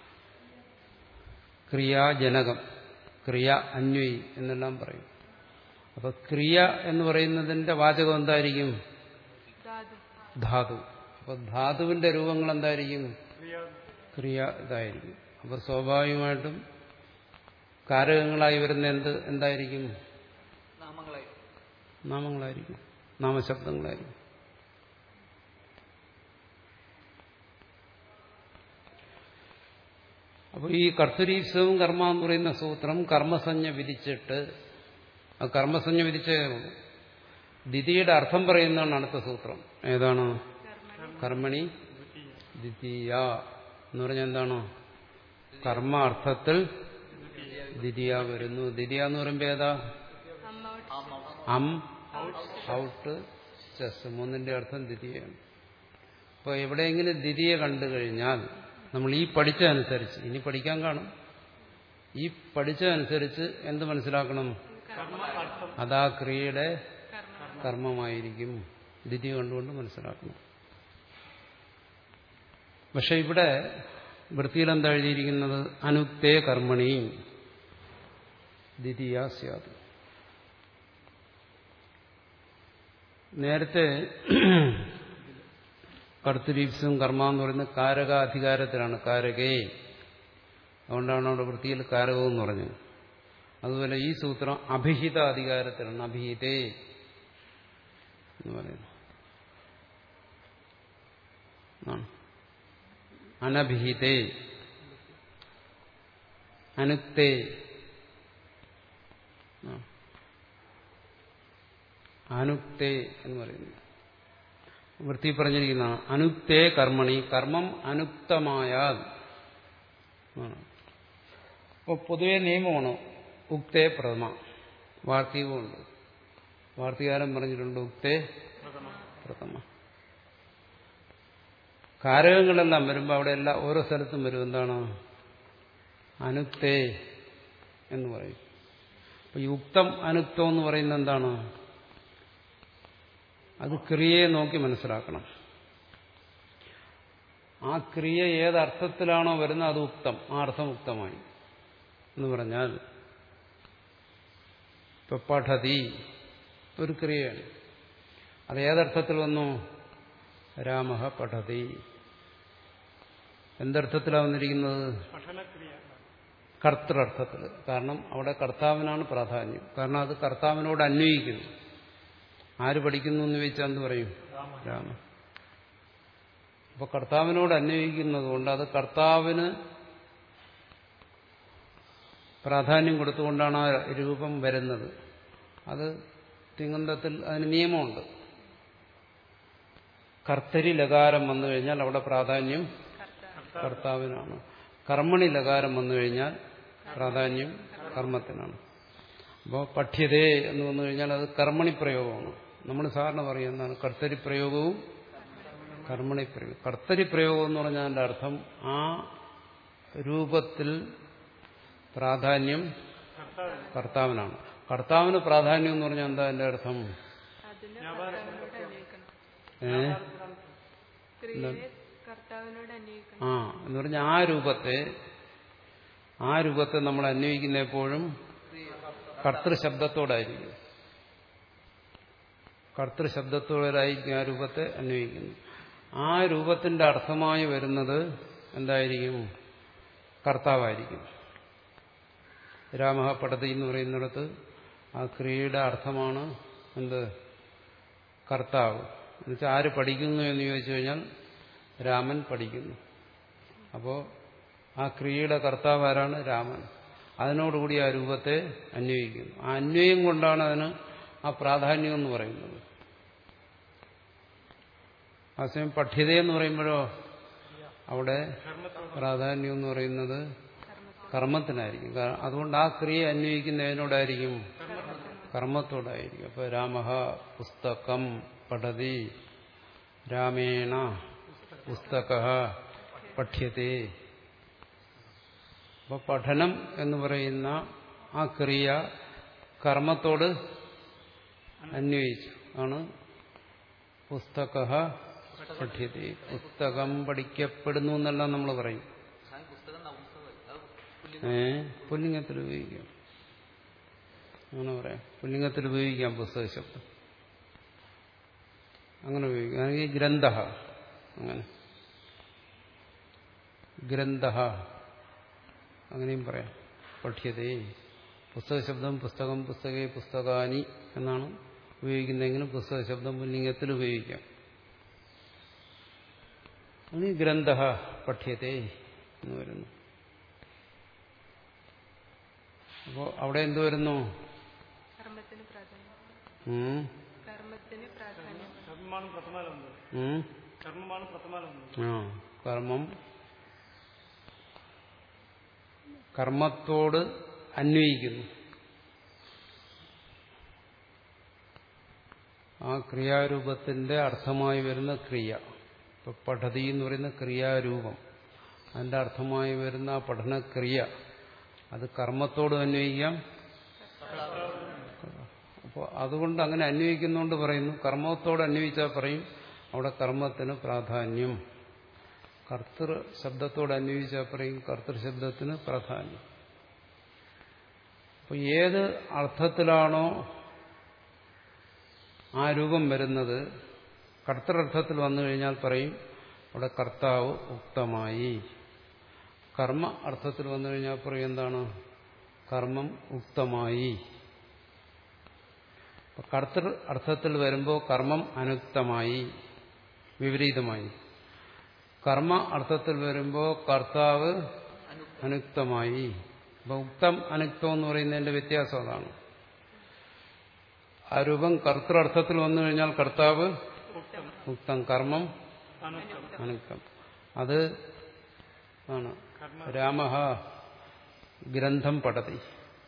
A: ക്രിയാജനകം ക്രിയ അന്വയി എന്നെല്ലാം പറയും അപ്പൊ ക്രിയ എന്ന് പറയുന്നതിന്റെ വാചകം എന്തായിരിക്കും
B: ധാതു
A: ധാതു അപ്പൊ ധാതുവിന്റെ രൂപങ്ങൾ എന്തായിരിക്കും
C: ക്രിയ
A: ക്രിയ ഇതായിരിക്കും അപ്പൊ സ്വാഭാവികമായിട്ടും കാരകങ്ങളായി വരുന്ന എന്ത് എന്തായിരിക്കും
D: നാമങ്ങളായി
A: നാമങ്ങളായിരിക്കും നാമശബ്ദങ്ങളായിരിക്കും അപ്പോൾ ഈ കർത്തരീപ്സവും കർമ്മ എന്ന് പറയുന്ന സൂത്രം കർമ്മസഞ്ജ വിധിച്ചിട്ട് ആ കർമ്മസഞ്ജ വിധിച്ചേ ഉള്ളൂ ദിതിയുടെ അർത്ഥം പറയുന്നതാണ് അടുത്ത സൂത്രം ഏതാണ് കർമ്മണി ദ്വിതീയ എന്ന് പറഞ്ഞാൽ എന്താണ് കർമ്മ അർത്ഥത്തിൽ ദ്വിതീയ വരുന്നു ദ്വിതീയ എന്ന് പറയുമ്പോൾ ഏതാ
B: അമ്മ
A: അം ഔട്ട് ചെസ് മൂന്നിന്റെ അർത്ഥം ദ്വിതീയാണ് അപ്പോൾ എവിടെയെങ്കിലും ദ്വിതീയ കണ്ടു കഴിഞ്ഞാൽ നമ്മൾ ഈ പഠിച്ചതനുസരിച്ച് ഇനി പഠിക്കാൻ കാണും ഈ പഠിച്ചതനുസരിച്ച് എന്ത് മനസ്സിലാക്കണം അതാ ക്രിയയുടെ കർമ്മമായിരിക്കും ദ്വിതീയ കണ്ടുകൊണ്ട് മനസ്സിലാക്കണം പക്ഷെ ഇവിടെ വൃത്തിയിൽ എന്താ എഴുതിയിരിക്കുന്നത് അനുക്തേ കർമ്മണി ദ്വിതീയ സ്യാത് നേരത്തെ കർത്തരീപ്സും കർമ്മ എന്ന് പറയുന്നത് കാരകാധികാരത്തിലാണ് കാരകേ അതുകൊണ്ടാണ് അവിടെ വൃത്തിയിൽ കാരകവും എന്ന് പറഞ്ഞത് അതുപോലെ ഈ സൂത്രം അഭിഹിത അധികാരത്തിലാണ് അഭിഹിതേ എന്ന് പറയുന്നു ആ. അനഭിഹിതേ അനുക്തേ ആ. അനുക്തേ എന്ന് പറയുന്നു വൃത്തി പറഞ്ഞിരിക്കുന്നതാണ് അനുക്തേ കർമ്മണി കർമ്മം അനുക്തമായാൽ അപ്പോൾ പൊതുവെ നിയമമാണ് ഉക്തേ പ്രഥമ വാർത്തകമുണ്ട് വാർത്തകാരം പറഞ്ഞിട്ടുണ്ട് ഉക്തേ പ്രഥമ കാരകങ്ങളെല്ലാം വരുമ്പോൾ അവിടെ എല്ലാം ഓരോ സ്ഥലത്തും വരും എന്താണ് അനുക്തേ എന്ന് പറയും അപ്പൊ ഈ ഉക്തം അനുക്തം എന്ന് പറയുന്നത് എന്താണ് അത് ക്രിയയെ നോക്കി മനസ്സിലാക്കണം ആ ക്രിയ ഏതർത്ഥത്തിലാണോ വരുന്നത് അത് ഉക്തം ആ അർത്ഥം ഉക്തമായി എന്ന് പറഞ്ഞാൽ ഇപ്പൊ പഠതി ഒരു ക്രിയയാണ് അത് ഏതർത്ഥത്തിൽ വന്നു രാമ പഠതി എന്തർത്ഥത്തിലാണ് വന്നിരിക്കുന്നത്
C: പഠനക്രിയ
A: കർത്തൃർത്ഥത്തിൽ കാരണം അവിടെ കർത്താവിനാണ് പ്രാധാന്യം കാരണം അത് കർത്താവിനോട് അന്വയിക്കുന്നു ആര് പഠിക്കുന്നു എന്ന് ചോദിച്ചാൽ എന്ത് പറയും രാമ അപ്പൊ കർത്താവിനോട് അന്വയിക്കുന്നത് കൊണ്ട് അത് കർത്താവിന് പ്രാധാന്യം കൊടുത്തുകൊണ്ടാണ് ആ രൂപം വരുന്നത് അത് തിങ്ങന്തത്തിൽ അതിന് നിയമമുണ്ട് കർത്തരി ലകാരം വന്നു കഴിഞ്ഞാൽ അവിടെ പ്രാധാന്യം കർത്താവിനാണ് കർമ്മണി ലകാരം വന്നു കഴിഞ്ഞാൽ പ്രാധാന്യം കർമ്മത്തിനാണ് അപ്പോൾ പഠ്യതേ എന്ന് വന്നു കഴിഞ്ഞാൽ അത് കർമ്മണി പ്രയോഗമാണ് നമ്മൾ സാധാരണ പറയും എന്താണ് കർത്തരി പ്രയോഗവും കർമ്മണി പ്രയോഗം കർത്തരി പ്രയോഗം എന്ന് പറഞ്ഞാൽ അതിൻ്റെ അർത്ഥം ആ രൂപത്തിൽ പ്രാധാന്യം കർത്താവിനാണ് കർത്താവിന് പ്രാധാന്യം എന്ന് പറഞ്ഞാൽ എന്താ അതിന്റെ അർത്ഥം
B: അതിന് കർത്താവിനോട് അന്വയിക്കണം
A: ഏ
B: ക്രിയയെ കർത്താവിനോട് അന്വയിക്കണം
A: ആ എന്ന് പറഞ്ഞാൽ ആ രൂപത്തെ ആ രൂപത്തെ നമ്മൾ അന്വയിക്കുന്ന എപ്പോഴും കർത്തൃശബ്ദത്തോടായിരിക്കും കർത്തൃശബ്ദത്തോടായിരിക്കും ആ രൂപത്തെ അന്വയിക്കുന്നു ആ രൂപത്തിന്റെ അർത്ഥമായി വരുന്നത് എന്തായിരിക്കും കർത്താവായിരിക്കും രാമ പടതി എന്ന് പറയുന്നിടത്ത് ആ ക്രിയയുടെ അർത്ഥമാണ് എന്ത് കർത്താവ് എന്നുവെച്ചാൽ ആര് പഠിക്കുന്നു എന്ന് ചോദിച്ചു കഴിഞ്ഞാൽ രാമൻ പഠിക്കുന്നു അപ്പോൾ ആ ക്രിയയുടെ കർത്താവ് ആരാണ് രാമൻ അതിനോടുകൂടി ആ രൂപത്തെ അന്വയിക്കുന്നു ആ അന്വയം കൊണ്ടാണ് അതിന് ആ പ്രാധാന്യം എന്ന് പറയുന്നത് അതേസമയം പഠ്യത എന്ന് പറയുമ്പോഴോ അവിടെ പ്രാധാന്യം എന്ന് പറയുന്നത് കർമ്മത്തിനായിരിക്കും കാ- അതുകൊണ്ട് ആ ക്രിയ അന്വയിക്കുന്നതിനോടായിരിക്കും കർമ്മത്തോടായിരിക്കും അപ്പൊ രാമ പുസ്തകം പഠതി രാമേണ പുസ്തക പഠ്യത്തെ അപ്പൊ പഠനം എന്ന് പറയുന്ന ആ ക്രിയ കർമ്മത്തോട് അന്വയിച്ചു ആണ് പുസ്തക പഠ്യത പുസ്തകം പഠിക്കപ്പെടുന്നു എന്നെല്ലാം നമ്മൾ പറയും
D: സ്വാമി പുസ്തകം നപുസ്തകമല്ല അത് പുല്ലിംഗം
A: ഏ പുല്ലിംഗത്തിൽ ഉപയോഗിക്കാം അങ്ങനെ പറയാം പുല്ലിംഗത്തിൽ ഉപയോഗിക്കാം പുസ്തക ശബ്ദം അങ്ങനെ ഉപയോഗിക്കാം അല്ലെങ്കിൽ ഗ്രന്ഥ അങ്ങനെ ഗ്രന്ഥ അങ്ങനെയും പറയാം പഠ്യതേ പുസ്തക ശബ്ദം പുസ്തകം പുസ്തകേ പുസ്തകാനി എന്നാണ് ഉപയോഗിക്കുന്നതെങ്കിലും പുസ്തക ശബ്ദം പുല്ലിംഗത്തിൽ ഉപയോഗിക്കാം അങ്ങനെ ഗ്രന്ഥ പഠ്യതേ എന്ന് വരുന്നു അപ്പോൾ അവിടെ എന്ത് വരുന്നു
B: കർമ്മത്തിന് പ്രാധാന്യം
A: ഉം,
B: കർമ്മത്തിന് പ്രാധാന്യം
C: കർമ്മമാണ് പ്രഥമാലം വന്നത്
A: ഉം,
C: കർമ്മമാണ് പ്രഥമാലം വന്നത്
A: ആ കർമ്മം കർമ്മത്തോട് അന്വയിക്കുന്നു ആ ക്രിയാരൂപത്തിന്റെ അർത്ഥമായി വരുന്ന ക്രിയ ഇപ്പൊ പഠതി എന്ന് പറയുന്ന ക്രിയാരൂപം അതിന്റെ അർത്ഥമായി വരുന്ന ആ പഠനക്രിയ അത് കർമ്മത്തോട് അന്വയിക്കാം അപ്പോൾ അതുകൊണ്ട് അങ്ങനെ അന്വയിക്കുന്നതുകൊണ്ട് പറയുന്നു കർമ്മത്തോട് അന്വയിച്ചാൽ പറയും അവിടെ കർമ്മത്തിന് പ്രാധാന്യം കർത്തൃ ശബ്ദത്തോട് അന്വയിച്ചാൽ പറയും കർത്തൃ ശബ്ദത്തിന് പ്രാധാന്യം അപ്പോൾ ഏത് അർത്ഥത്തിലാണോ ആ രൂപം വരുന്നത് കർത്തൃർത്ഥത്തിൽ വന്നു കഴിഞ്ഞാൽ പറയും അവിടെ കർത്താവ് ഉക്തമായി കർമ്മ അർത്ഥത്തിൽ വന്നു കഴിഞ്ഞാൽ പറയും എന്താണ് കർമ്മം ഉക്തമായി അപ്പൊ കർത്തൃ അർത്ഥത്തിൽ വരുമ്പോൾ കർമ്മം അനുക്തമായി വിപരീതമായി കർമ്മ അർത്ഥത്തിൽ വരുമ്പോൾ കർത്താവ് അനുക്തമായി അപ്പൊ ഉക്തം അനുക്തം എന്ന് പറയുന്നതിന്റെ വ്യത്യാസം അതാണ് ആ രൂപം കർത്തൃർത്ഥത്തിൽ വന്നു കഴിഞ്ഞാൽ കർത്താവ് ഉക്തം കർമ്മം അനുക്തം അത് ആണ് രാമ ഗ്രന്ഥം പഠതി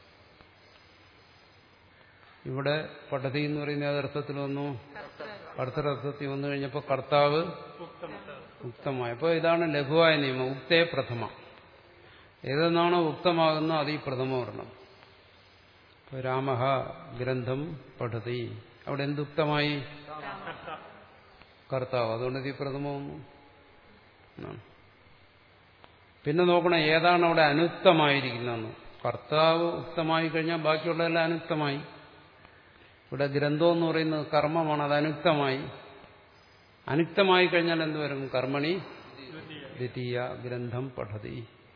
A: ഇവിടെ പഠതി എന്ന് പറയുന്ന ഏതർത്ഥത്തിൽ വന്നു കർത്തരർത്ഥത്തിൽ വന്നു കഴിഞ്ഞപ്പോൾ കർത്താവ് ഉക്തമായി അപ്പോൾ ഇതാണ് ലഘുവായ നിയമം ഉക്തേ പ്രഥമ ഏതെന്നാണോ ഉക്തമാകുന്ന അത് ഈ പ്രഥമ വർണ്ണം ഇപ്പോൾ രാമ ഗ്രന്ഥം പഠതി അവിടെ എന്തുക്തമായി കർത്താവ് അതുകൊണ്ട് ഇത് ഈ പ്രഥമ വന്നു എന്നാണ് പിന്നെ നോക്കണം ഏതാണ് അവിടെ അനുക്തമായിരിക്കുന്നതെന്ന് കർത്താവ് ഉക്തമായി കഴിഞ്ഞാൽ ബാക്കിയുള്ളതെല്ലാം അനുക്തമായി ഇവിടെ ഗ്രന്ഥം എന്ന് പറയുന്നത് കർമ്മമാണ് അത് അനുക്തമായി അനുക്തമായി കഴിഞ്ഞാൽ എന്ത് വരും കർമ്മണി ദ്വിതീയ ഗ്രന്ഥം പഠതി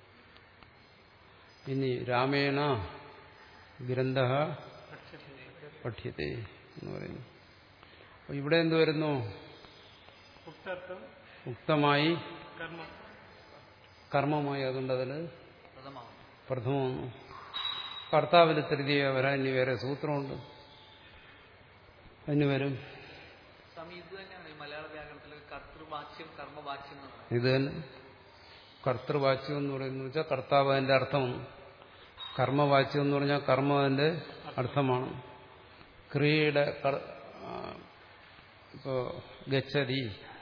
A: ഇനി രാമേണ ഗ്രന്ഥ പഠ്യത്തെ എന്ന് പറയുന്നു അപ്പൊ ഇവിടെ എന്ത് വരുന്നു
C: ഉക്തർത്ഥം
A: ഉക്തമായി
C: കർമ്മം
A: കർമ്മമായി അതുകൊണ്ട് അതിൽ
D: പ്രഥമാവും
A: പ്രഥമമൊന്നു കർത്താവിൽ തൃതീയ വരാൻ ഇനി വേറെ സൂത്രമുണ്ട് അതിന് വരും
D: സ്വാമി ഇത് തന്നെയാണ് ഈ മലയാള വ്യാകരണത്തിൽ കർത്തൃവാച്യം കർമ്മവാച്യം എന്ന് പറയുന്നത്
A: ഇത് തന്നെ കർത്തൃവാച്യം എന്ന് പറയുന്നത് വെച്ചാൽ കർത്താവ് അതിന്റെ അർത്ഥമാണ് കർമ്മവാച്യം എന്ന് പറഞ്ഞാൽ കർമ്മം അതിന്റെ അർത്ഥമാണ് ക്രിയയുടെ കർ- ആ, ഇപ്പോ ഗച്ഛതി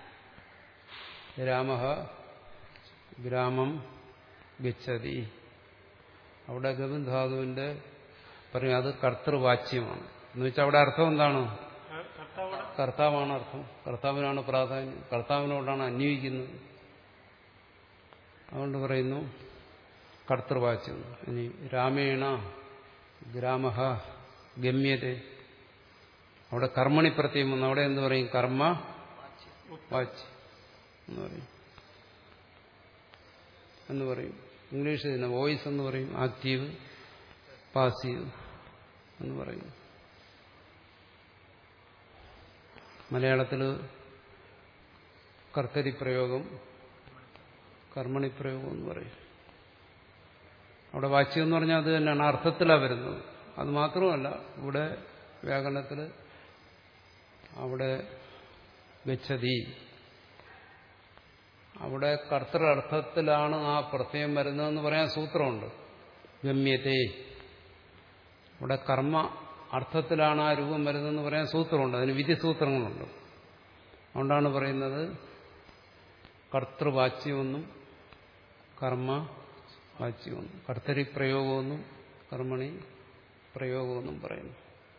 A: രാമ ഗ്രാമം ഗച്ഛതി അവിടെ ഗവിധാതുവിന്റെ പറയും അത് കർത്തൃവാച്യമാണ് എന്ന് വെച്ചാൽ അവിടെ അർത്ഥം എന്താണ്
C: കർത്താവ്
A: കർത്താവാണ് അർത്ഥം കർത്താവിനാണ് പ്രാധാന്യം കർത്താവിനോടാണ് അന്വയിക്കുന്നത് അതുകൊണ്ട് പറയുന്നു കർത്തൃവാച്യം ഇനി രാമേണ ഗ്രാമ ഗമ്യത അവിടെ കർമ്മണി പ്രത്യം വന്നു അവിടെ എന്ത് പറയും കർമ്മ വാച്ച് എന്ന് പറയും എന്ന് പറയും ഇംഗ്ലീഷിൽ ഇതിനെ വോയിസ് എന്ന് പറയും ആക്റ്റീവ് പാസീവ് എന്ന് പറയും മലയാളത്തിൽ കർത്തരി പ്രയോഗം കർമ്മണി പ്രയോഗം എന്ന് പറയും അവിടെ വാച്യം എന്ന് പറഞ്ഞാൽ അത് തന്നെയാണ് അർത്ഥത്തിലാണ് വരുന്നത് അത് മാത്രമല്ല ഇവിടെ വ്യാകരണത്തിൽ അവിടെ ഗച്ഛതി അവിടെ കർത്തൃ അർത്ഥത്തിലാണ് ആ പ്രത്യയം വരുന്നതെന്ന് പറയാൻ സൂത്രമുണ്ട് ഗമ്യത്തെ ഇവിടെ കർമ്മ അർത്ഥത്തിലാണ് ആ രൂപം വരുന്നതെന്ന് പറയാൻ സൂത്രമുണ്ട് അതിന് വിധിസൂത്രങ്ങളുണ്ട് അതുകൊണ്ടാണ് പറയുന്നത് കർത്തൃവാച്യമെന്നും കർമ്മ വാച്യമെന്നും കർത്തരി പ്രയോഗമെന്നും കർമ്മണി പ്രയോഗമെന്നും പറയുന്നു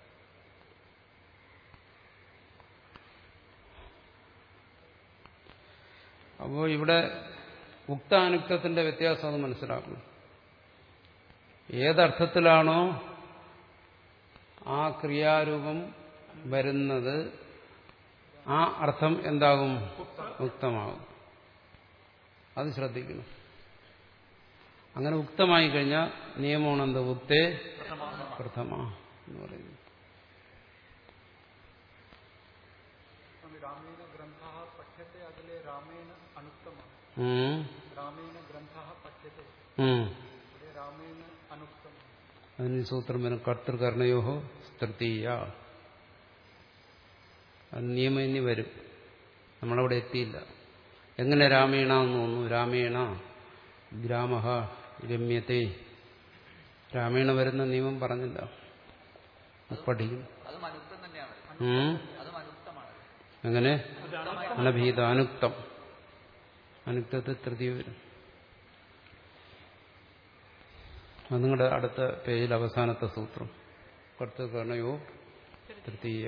A: അപ്പോൾ ഇവിടെ ഉക്താനുക്തത്തിന്റെ വ്യത്യാസം അത് മനസ്സിലാക്കണം ഏതർത്ഥത്തിലാണോ ആ ക്രിയാരൂപം വരുന്നത് ആ അർത്ഥം എന്താകും ഉക്തമാകും അത് ശ്രദ്ധിക്കണം അങ്ങനെ ഉക്തമായി കഴിഞ്ഞാൽ നിയമമാണ് എന്ത് ഉക്തേ പ്രഥമ എന്ന് പറയുന്നത്
C: സ്വാമി രാമേണ ഗ്രന്ഥ പഠ്യത്തെ അതിലെ രാമേണ അനുക്തമാണ്
A: ഉം.
C: രാമേണ ഗ്രന്ഥ പഠ്യത്തെ
A: ഉം.
C: ഇവിടെ രാമേണ അനുക്തമാണ്
A: അതിന് സൂത്രം വരും കർത്തൃകർണയോഹോ തൃതീയ അത് നിയമം ഇനി വരും നമ്മളവിടെ എത്തിയില്ല എങ്ങനെ രാമേണ എന്ന് തോന്നുന്നു രാമേണ ഗ്രാമ രമ്യത്തെ രാമേണ വരുന്ന നിയമം പറഞ്ഞില്ല അത് പഠിക്കും
D: അത് മനുക്തം തന്നെയാണ്
A: ഉം.
D: അത് മനുക്തമാണ്
A: എങ്ങനെ അനഭീത അനുക്തം അനുക്തത്തിൽ തൃതീയ വരും അത് നിങ്ങളുടെ അടുത്ത പേജിൽ അവസാനത്തെ സൂത്രം കർത്തൃകർണയോ തൃതീയ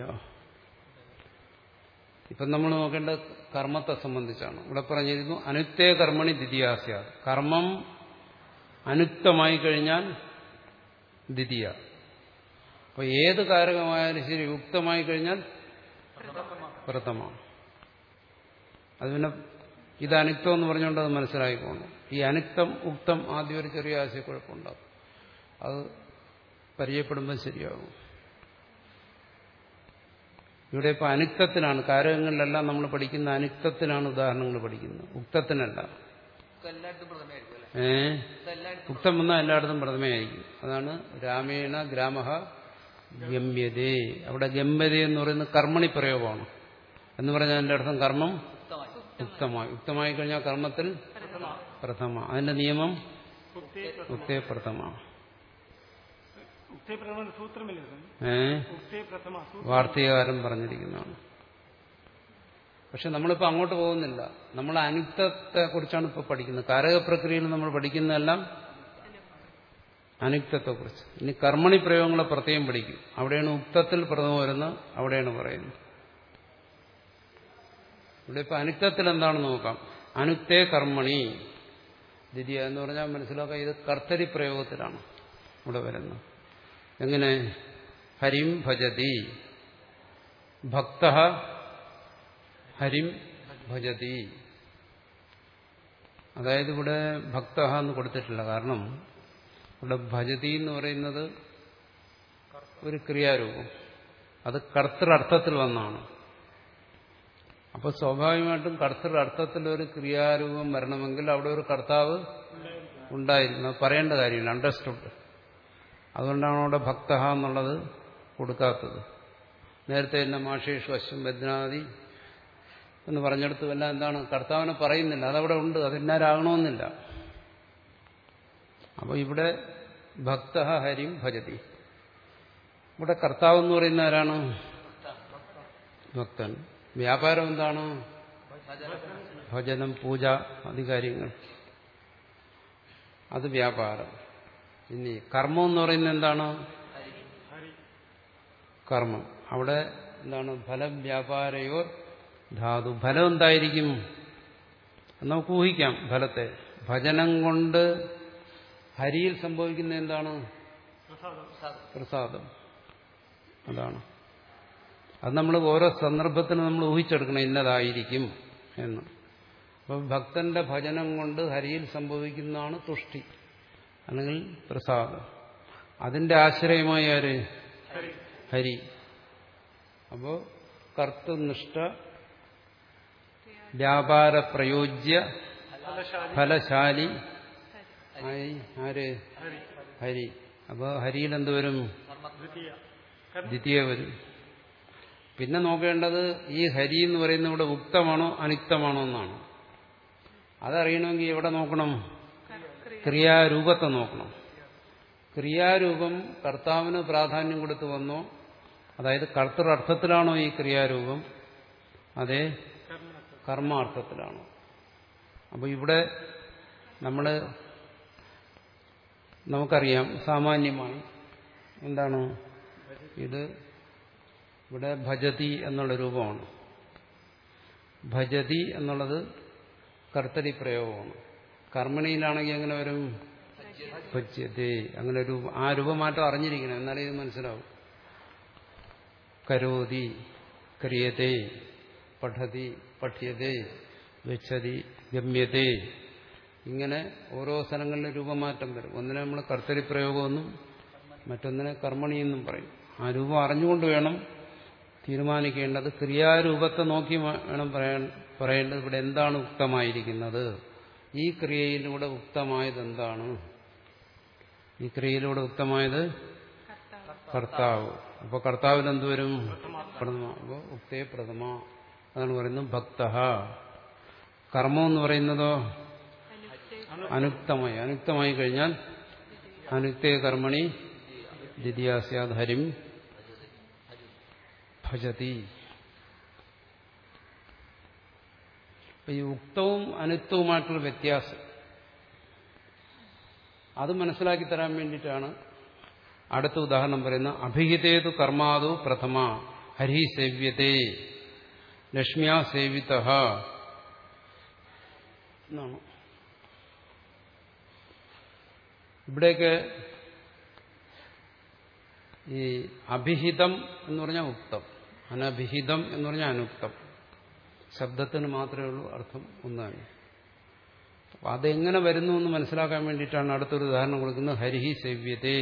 A: ഇപ്പം നമ്മൾ നോക്കേണ്ട കർമ്മത്തെ സംബന്ധിച്ചാണ് ഇവിടെ പറഞ്ഞിരുന്നു അനുക്തേ കർമ്മണി ദ്വിതീയാസ്യ കർമ്മം അനുക്തമായി കഴിഞ്ഞാൽ ദ്വിതീയ അപ്പൊ ഏത് കാരകമായാലും ശരി യുക്തമായി കഴിഞ്ഞാൽ പ്രഥമ അത് പിന്നെ ഇത് അനിക്തം എന്ന് പറഞ്ഞുകൊണ്ട് അത് മനസ്സിലാക്കിക്കോണം ഈ അനിക്തം ഉക്തം ആദ്യം ഒരു ചെറിയ ആശയക്കുഴപ്പമുണ്ടാകും അത് പരിചയപ്പെടുമ്പോൾ ശരിയാകും ഇവിടെ ഇപ്പൊ അനിക്തത്തിനാണ് കാരകങ്ങളിലെല്ലാം നമ്മൾ പഠിക്കുന്ന അനിക്തത്തിനാണ് ഉദാഹരണങ്ങൾ പഠിക്കുന്നത് ഉക്തത്തിനല്ല
D: ഇത് എല്ലായിടത്തും പ്രഥമയായിരിക്കും അല്ലെ
A: ഏ
D: ഇത് എല്ലായിടത്തും
A: ഉക്തം വന്നാൽ എല്ലായിടത്തും പ്രഥമയായിരിക്കും അതാണ് രാമേണ ഗ്രാമ ഗമ്യതേ അവിടെ ഗമ്യത എന്ന് പറയുന്നത് കർമ്മണി പ്രയോഗമാണ് എന്ന് പറഞ്ഞാൽ അതിന്റെ അർത്ഥം കർമ്മം
D: ഉക്തമായി
A: ഉക്തമായി ഉക്തമായി കഴിഞ്ഞാൽ കർമ്മത്തിൽ പ്രഥമ അതിന്റെ നിയമം
C: ഉക്തേ
A: ഉക്തേ പ്രഥമ
C: ഉക്തേ പ്രഥമ സൂത്രമില്ല സ്വാമി
A: ഏ
C: ഉക്തേ പ്രഥമ സൂത്രം
A: വാർത്തകാരം പറഞ്ഞിരിക്കുന്നതാണ് പക്ഷെ നമ്മളിപ്പോൾ അങ്ങോട്ട് പോകുന്നില്ല നമ്മൾ അനിക്തത്തെ കുറിച്ചാണ് ഇപ്പോൾ പഠിക്കുന്നത് കാരകപ്രക്രിയയിൽ നമ്മൾ പഠിക്കുന്നതെല്ലാം അനിക്തത്തെക്കുറിച്ച് ഇനി കർമ്മണി പ്രയോഗങ്ങളെ പ്രത്യേകം പഠിക്കും അവിടെയാണ് ഉക്തത്തിൽ പ്രഥമം വരുന്നത് അവിടെയാണ് പറയുന്നത് ഇവിടെ ഇപ്പൊ അനിക്തത്തിൽ എന്താണെന്ന് നോക്കാം അനുക്തേ കർമ്മണി ദ്വിതീയ എന്ന് പറഞ്ഞാൽ മനസ്സിലാക്കാം ഇത് കർത്തരി പ്രയോഗത്തിലാണ് ഇവിടെ വരുന്നത് എങ്ങനെ ഹരിം ഭജതി ഭക്ത ഹരിം ഭജതി അതായത് ഇവിടെ ഭക്ത എന്ന് കൊടുത്തിട്ടില്ല കാരണം ഇവിടെ ഭജതി എന്ന് പറയുന്നത് ഒരു ക്രിയാരൂപം അത് കർത്തൃർത്ഥത്തിൽ വന്നാണ് അപ്പോൾ സ്വാഭാവികമായിട്ടും കർത്തൃർത്ഥത്തിൽ ഒരു ക്രിയാരൂപം വരണമെങ്കിൽ അവിടെ ഒരു കർത്താവ് ഉണ്ടായിരുന്നു അത് പറയേണ്ട കാര്യമില്ല അണ്ടർസ്റ്റുഡ് അതുകൊണ്ടാണ് അവിടെ ഭക്ത എന്നുള്ളത് കൊടുക്കാത്തത് നേരത്തെ തന്നെ മാഷേഷു അശ്വം ബദ്നാദി എന്ന് പറഞ്ഞെടുത്ത് എല്ലാം എന്താണ് കർത്താവിനെ പറയുന്നില്ല അതവിടെ ഉണ്ട് അതെന്നാരാകണമെന്നില്ല അപ്പോൾ ഇവിടെ ഭക്ത ഹരിം ഭജതി ഇവിടെ കർത്താവ് എന്ന് പറയുന്ന ആരാണ് ഭക്തൻ വ്യാപാരം എന്താണ് ഭജനം പൂജ അധികാര്യങ്ങൾ അത് വ്യാപാരം ഇനി കർമ്മം എന്ന് പറയുന്നത് എന്താണ് കർമ്മം അവിടെ എന്താണ് ഫലം വ്യാപാരയോ ധാതു ഫലം എന്തായിരിക്കും നമുക്ക് ഊഹിക്കാം ഫലത്തെ ഭജനം കൊണ്ട് ഹരിയിൽ സംഭവിക്കുന്ന എന്താണ് പ്രസാദം അതാണ് അത് നമ്മൾ ഓരോ സന്ദർഭത്തിനും നമ്മൾ ഊഹിച്ചെടുക്കണം ഇന്നതായിരിക്കും എന്ന് അപ്പം ഭക്തന്റെ ഭജനം കൊണ്ട് ഹരിയിൽ സംഭവിക്കുന്നതാണ് തുഷ്ടി അല്ലെങ്കിൽ പ്രസാദം അതിന്റെ ആശ്രയമായി ആര് ഹരി അപ്പോ കർത്തനിഷ്ഠ വ്യാപാര പ്രയോജ്യ ഫലശാലി ആയി ആര് ഹരി അപ്പൊ ഹരിയിൽ എന്ത് വരും
C: ദ്വിതീയ
A: ദ്വിതീയ വരും പിന്നെ നോക്കേണ്ടത് ഈ ഹരി എന്ന് പറയുന്നത് ഇവിടെ ഉക്തമാണോ അനിക്തമാണോ എന്നാണ് അതറിയണമെങ്കിൽ എവിടെ നോക്കണം ക്രിയാരൂപത്തെ നോക്കണം ക്രിയാരൂപം കർത്താവിന് പ്രാധാന്യം കൊടുത്തു വന്നോ അതായത് കർത്തൃർത്ഥത്തിലാണോ ഈ ക്രിയാരൂപം അതേ കർമാർത്ഥത്തിലാണോ അപ്പോൾ ഇവിടെ നമ്മൾ നമുക്കറിയാം സാമാന്യമായി എന്താണ് ഇത് ഇവിടെ ഭജതി എന്നുള്ള രൂപമാണ് ഭജതി എന്നുള്ളത് കർത്തരി പ്രയോഗമാണ് കർമ്മണിയിലാണെങ്കിൽ എങ്ങനെ വരും ഭജ്യത്തെ അങ്ങനെ രൂപ ആ രൂപമാറ്റം അറിഞ്ഞിരിക്കണം എന്നാലേ ഇത് മനസ്സിലാവും കരോതി ക്രിയത്തെ പഠതി പഠ്യത്തെ ഗച്ഛതി ഗമ്യത്തെ ഇങ്ങനെ ഓരോ സ്ഥലങ്ങളിലും രൂപമാറ്റം വരും ഒന്നിനെ നമ്മൾ കർത്തരി പ്രയോഗമെന്നും മറ്റൊന്നിനെ കർമ്മണി എന്നും പറയും ആ രൂപം അറിഞ്ഞുകൊണ്ട് വേണം തീരുമാനിക്കേണ്ടത് ക്രിയാരൂപത്തെ നോക്കി വേണം പറയാൻ പറയേണ്ടത് ഇവിടെ എന്താണ് ഉക്തമായിരിക്കുന്നത് ഈ ക്രിയയിലൂടെ ഉക്തമായത് എന്താണ് ഈ ക്രിയയിലൂടെ ഉക്തമായത് കർത്താവ് അപ്പൊ കർത്താവിന് എന്തുവരും പ്രഥമ അപ്പൊ ഉക്തേ പ്രഥമ അതാണ് പറയുന്നത് ഭക്ത കർമ്മം എന്ന് പറയുന്നതോ അനുക്തമായി അനുക്തമായി കഴിഞ്ഞാൽ അനുക്തേ കർമ്മണി ദ്വിതീയാസ്യാദ് ഹരിം ഭജതി ഈ ഉക്തവും അനുക്തവുമായിട്ടുള്ള വ്യത്യാസം അത് മനസ്സിലാക്കി തരാൻ വേണ്ടിയിട്ടാണ് അടുത്ത ഉദാഹരണം പറയുന്ന അഭിഹിതേതു കർമാതു പ്രഥമ ഹരി സേവ്യത്തെ ലക്ഷ്മ്യാ സേവിത എന്നാണ് ഇവിടെയൊക്കെ ഈ അഭിഹിതം എന്ന് പറഞ്ഞാൽ ഉക്തം അനഭിഹിതം എന്ന് പറഞ്ഞാൽ അനുക്തം ശബ്ദത്തിന് മാത്രമേ ഉള്ളൂ അർത്ഥം ഒന്നാണ് അപ്പൊ അതെങ്ങനെ വരുന്നു എന്ന് മനസ്സിലാക്കാൻ വേണ്ടിയിട്ടാണ് അടുത്തൊരു ഉദാഹരണം കൊടുക്കുന്നത് ഹരിഹി സേവ്യത്തെ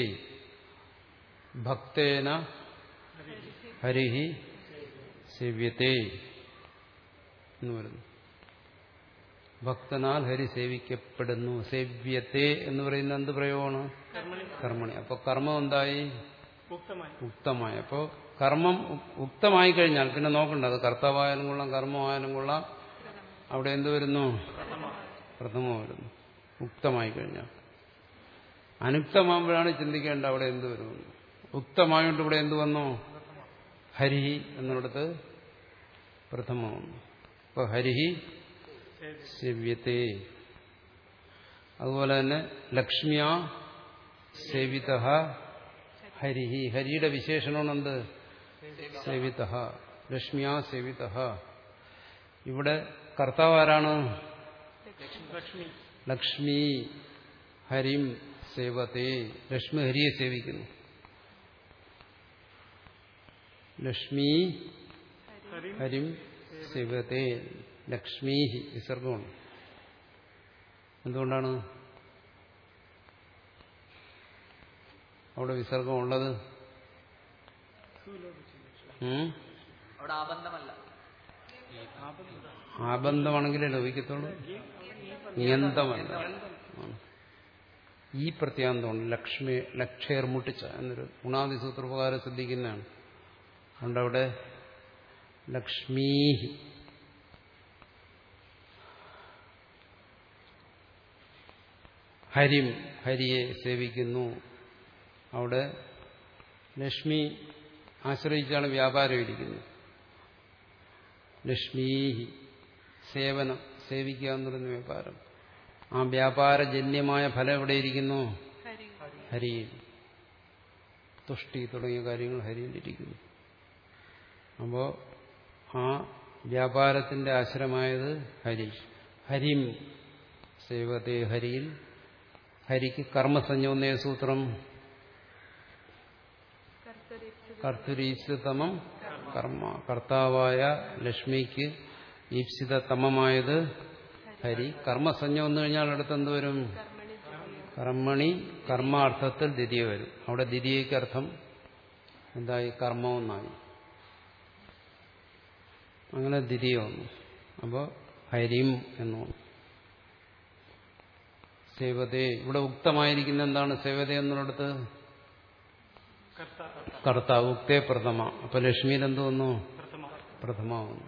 A: ഭക്തേന ഹരിഹി സേവ്യത്തെ എന്ന് പറയുന്നു ഭക്തനാൽ ഹരി സേവിക്കപ്പെടുന്നു സേവ്യത്തെ എന്ന് പറയുന്ന എന്ത് പ്രയോഗമാണ് കർമ്മണി അപ്പൊ കർമ്മം എന്തായി
C: ഉക്തമായി
A: ഉക്തമായി അപ്പോ കർമ്മം ഉ- ഉക്തമായി കഴിഞ്ഞാൽ പിന്നെ നോക്കണ്ട അത് കർത്താവായാലും കൊള്ളാം കർമ്മമായാലും കൊള്ളാം അവിടെ എന്ത് വരുന്നു പ്രഥമം വരുന്നു ഉക്തമായി കഴിഞ്ഞാൽ അനുക്തമാകുമ്പോഴാണ് ചിന്തിക്കേണ്ടത് അവിടെ എന്ത് വരുന്നു ഉക്തമായോണ്ട് ഇവിടെ എന്ത് വന്നു ഹരിഹി എന്നിടത്ത് പ്രഥമം വന്നു അപ്പൊ ഹരിഹി സേവ്യത്തെ അതുപോലെ തന്നെ ലക്ഷ്മിയ സേവിത ഹരിഹി ഹരിയുടെ വിശേഷണമാണ് എന്ത് സേവിത ലക്ഷ്മിയ സേവിത ഇവിടെ കർത്താവ് ആരാണ്
C: ലക്ഷ്മി
A: ലക്ഷ്മി ഹരിം സേവത്തെ ലക്ഷ്മി ഹരിയെ സേവിക്കുന്നു ലക്ഷ്മി
C: ഹരിം
A: ഹരിം സേവത്തെ ലക്ഷ്മി വിസർഗമാണ് എന്തുകൊണ്ടാണ് അവിടെ വിസർഗം ഉള്ളത് ഉം?
D: അവിടെ ആബന്ധമല്ല
A: ആബന്ധമാണെങ്കിലേ ലഭിക്കത്തുള്ളൂ നിയന്തമല്ല ആണ്. ഈ പ്രത്യാന്തമാണ് ലക്ഷ്മി ലക്ഷേർ മുട്ടിച്ച എന്നൊരു ഗുണാദി സൂത്രപ്രകാരം ശ്രദ്ധിക്കുന്നതാണ് അതുകൊണ്ട് അവിടെ ലക്ഷ്മീ ഹരിം ഹരിയെ സേവിക്കുന്നു അവിടെ ലക്ഷ്മി ആശ്രയിച്ചാണ് വ്യാപാരം ഇരിക്കുന്നത് ലക്ഷ്മീ സേവനം സേവിക്കുക എന്ന് പറയുന്ന വ്യാപാരം ആ വ്യാപാരജന്യമായ ഫലം എവിടെയിരിക്കുന്നു
B: ഹരി
A: ഹരിയിൽ തുഷ്ടി തുടങ്ങിയ കാര്യങ്ങൾ ഹരിയിലിരിക്കുന്നു അപ്പോൾ ആ വ്യാപാരത്തിന്റെ ആശ്രമായത് ഹരി ഹരിം സേവത്തെ ഹരിയിൽ ഹരിക്ക് കർമ്മസഞ്ജോന്നയ സൂത്രം
B: കർത്തരിച്ചത്
A: കർത്തരീപ്സിതമം കർമ്മ കർത്താവായ ലക്ഷ്മിക്ക് ഈപ്സിതമമായത് ഹരി കർമ്മസഞ്ജ വന്നു കഴിഞ്ഞാൽ അടുത്ത് എന്ത് വരും
B: കർമ്മണി ദ്വിതീയ
A: കർമ്മണി കർമാർത്ഥത്തിൽ ദ്വിതീയ വരും അവിടെ ദ്വിതീയക്ക് അർത്ഥം എന്തായി കർമ്മമെന്നായി അങ്ങനെ ദ്വിതീയ വന്നു അപ്പോൾ ഹരിം എന്ന് വന്നു സേവതേ ഇവിടെ ഉക്തമായിരിക്കുന്ന എന്താണ് സേവത എന്നുള്ളിടത്ത്
C: കർത്ത
A: കർത്താവ് ഉക്തേ പ്രഥമ അപ്പൊ ലക്ഷ്മിയിൽ എന്ത് വന്നു
C: പ്രഥമ
A: പ്രഥമ വന്നു